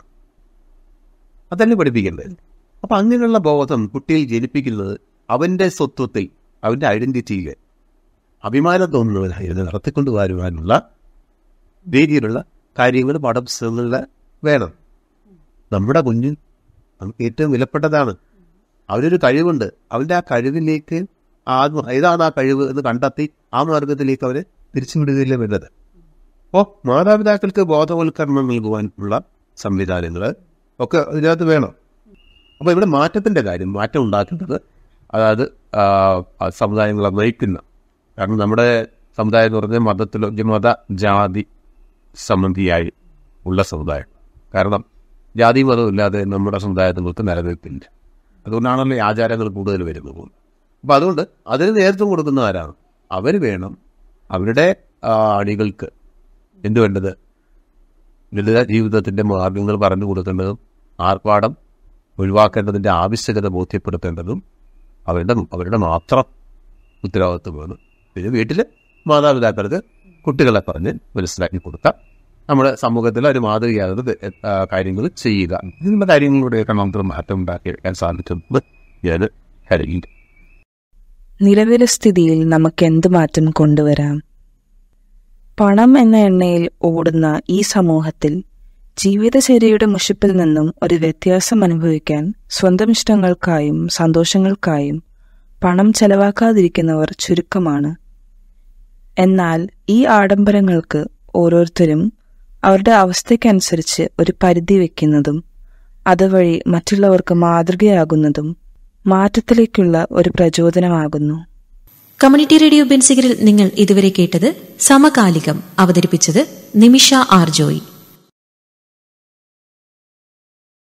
അതല്ലേ പഠിപ്പിക്കേണ്ടത് അപ്പൊ അങ്ങനെയുള്ള ബോധം കുട്ടിയിൽ ജനിപ്പിക്കുന്നത് അവന്റെ സ്വത്വത്തിൽ അവൻ്റെ ഐഡൻറ്റിറ്റിയിൽ അഭിമാനം തോന്നുന്നവരായിരുന്നു നടത്തിക്കൊണ്ട് വരുവാനുള്ള രീതിയിലുള്ള കാര്യങ്ങൾ പാഠപുസ്തകങ്ങളിൽ വേണം നമ്മുടെ കുഞ്ഞ് നമുക്ക് ഏറ്റവും വിലപ്പെട്ടതാണ് അവനൊരു കഴിവുണ്ട് അവൻ്റെ ആ കഴിവിലേക്ക് ആ ഏതാണ് ആ കഴിവ് എന്ന് കണ്ടെത്തി ആ മാർഗത്തിലേക്ക് അവരെ തിരിച്ചുവിടുകയില്ല വേണ്ടത് അപ്പോൾ മാതാപിതാക്കൾക്ക് ബോധവൽക്കരണം നൽകുവാനുള്ള സംവിധാനങ്ങൾ ഒക്കെ ഇതിനകത്ത് വേണം അപ്പോൾ ഇവിടെ മാറ്റത്തിൻ്റെ കാര്യം മാറ്റം ഉണ്ടാക്കേണ്ടത് അതായത് ആ, ആ സമുദായങ്ങളെ നയിക്കുന്ന കാരണം നമ്മുടെ സമുദായം എന്ന് പറഞ്ഞാൽ മതത്തിലോ മത ജാതി സംബന്ധിയായി ഉള്ള സമുദായം കാരണം ജാതി മതം ഇല്ലാതെ നമ്മുടെ സമുദായങ്ങൾക്ക് നിലനിൽപ്പില്ല അതുകൊണ്ടാണല്ലോ ഈ ആചാരങ്ങൾ കൂടുതൽ വരുന്നത് അപ്പോൾ അതുകൊണ്ട് അതിന് നേതൃത്വം കൊടുക്കുന്ന ആരാണ് അവർ വേണം അവരുടെ ആ, അണികൾക്ക് എന്ത് വേണ്ടത് ലളിത ജീവിതത്തിൻ്റെ മാർഗങ്ങൾ പറഞ്ഞു കൊടുക്കേണ്ടതും ആർപ്പാടം ഒഴിവാക്കേണ്ടതിൻ്റെ ആവശ്യകത ബോധ്യപ്പെടുത്തേണ്ടതും അവരുടെ അവരുടെ മാത്രം ഉത്തരവാദിത്വമാണ് പിന്നെ വീട്ടിൽ മാതാപിതാക്കൾക്ക് കുട്ടികളെ പറഞ്ഞ് മനസ്സിലാക്കി കൊടുക്കാം നമ്മുടെ സമൂഹത്തിൽ ഒരു മാതൃകയാകുന്നത് കാര്യങ്ങൾ ചെയ്യുക ഇതിനുള്ള കാര്യങ്ങളിലൂടെയൊക്കെ നമുക്ക് മാറ്റം ഉണ്ടാക്കിയെടുക്കാൻ സാധിച്ചെന്ന് ഞാൻ കരുതിയിട്ടുണ്ട് നിലവിലെ സ്ഥിതിയിൽ നമുക്ക് എന്ത് മാറ്റം കൊണ്ടുവരാം പണം എന്ന എണ്ണയിൽ ഓടുന്ന ഈ സമൂഹത്തിൽ ജീവിതചര്യയുടെ മുഷിപ്പിൽ നിന്നും ഒരു വ്യത്യാസം അനുഭവിക്കാൻ സ്വന്തം ഇഷ്ടങ്ങൾക്കായും സന്തോഷങ്ങൾക്കായും പണം ചെലവാക്കാതിരിക്കുന്നവർ ചുരുക്കമാണ് എന്നാൽ ഈ ആഡംബരങ്ങൾക്ക് ഓരോരുത്തരും അവരുടെ അവസ്ഥയ്ക്കനുസരിച്ച് ഒരു പരിധി വയ്ക്കുന്നതും അതുവഴി മറ്റുള്ളവർക്ക് മാതൃകയാകുന്നതും മാറ്റത്തിലേക്കുള്ള ഒരു പ്രചോദനമാകുന്നു കമ്മ്യൂണിറ്റി റേഡിയോ ബെൻസിഗറിൽ നിങ്ങൾ ഇതുവരെ കേട്ടത് സമകാലികം അവതരിപ്പിച്ചത് നിമിഷ ആർ ജോയ്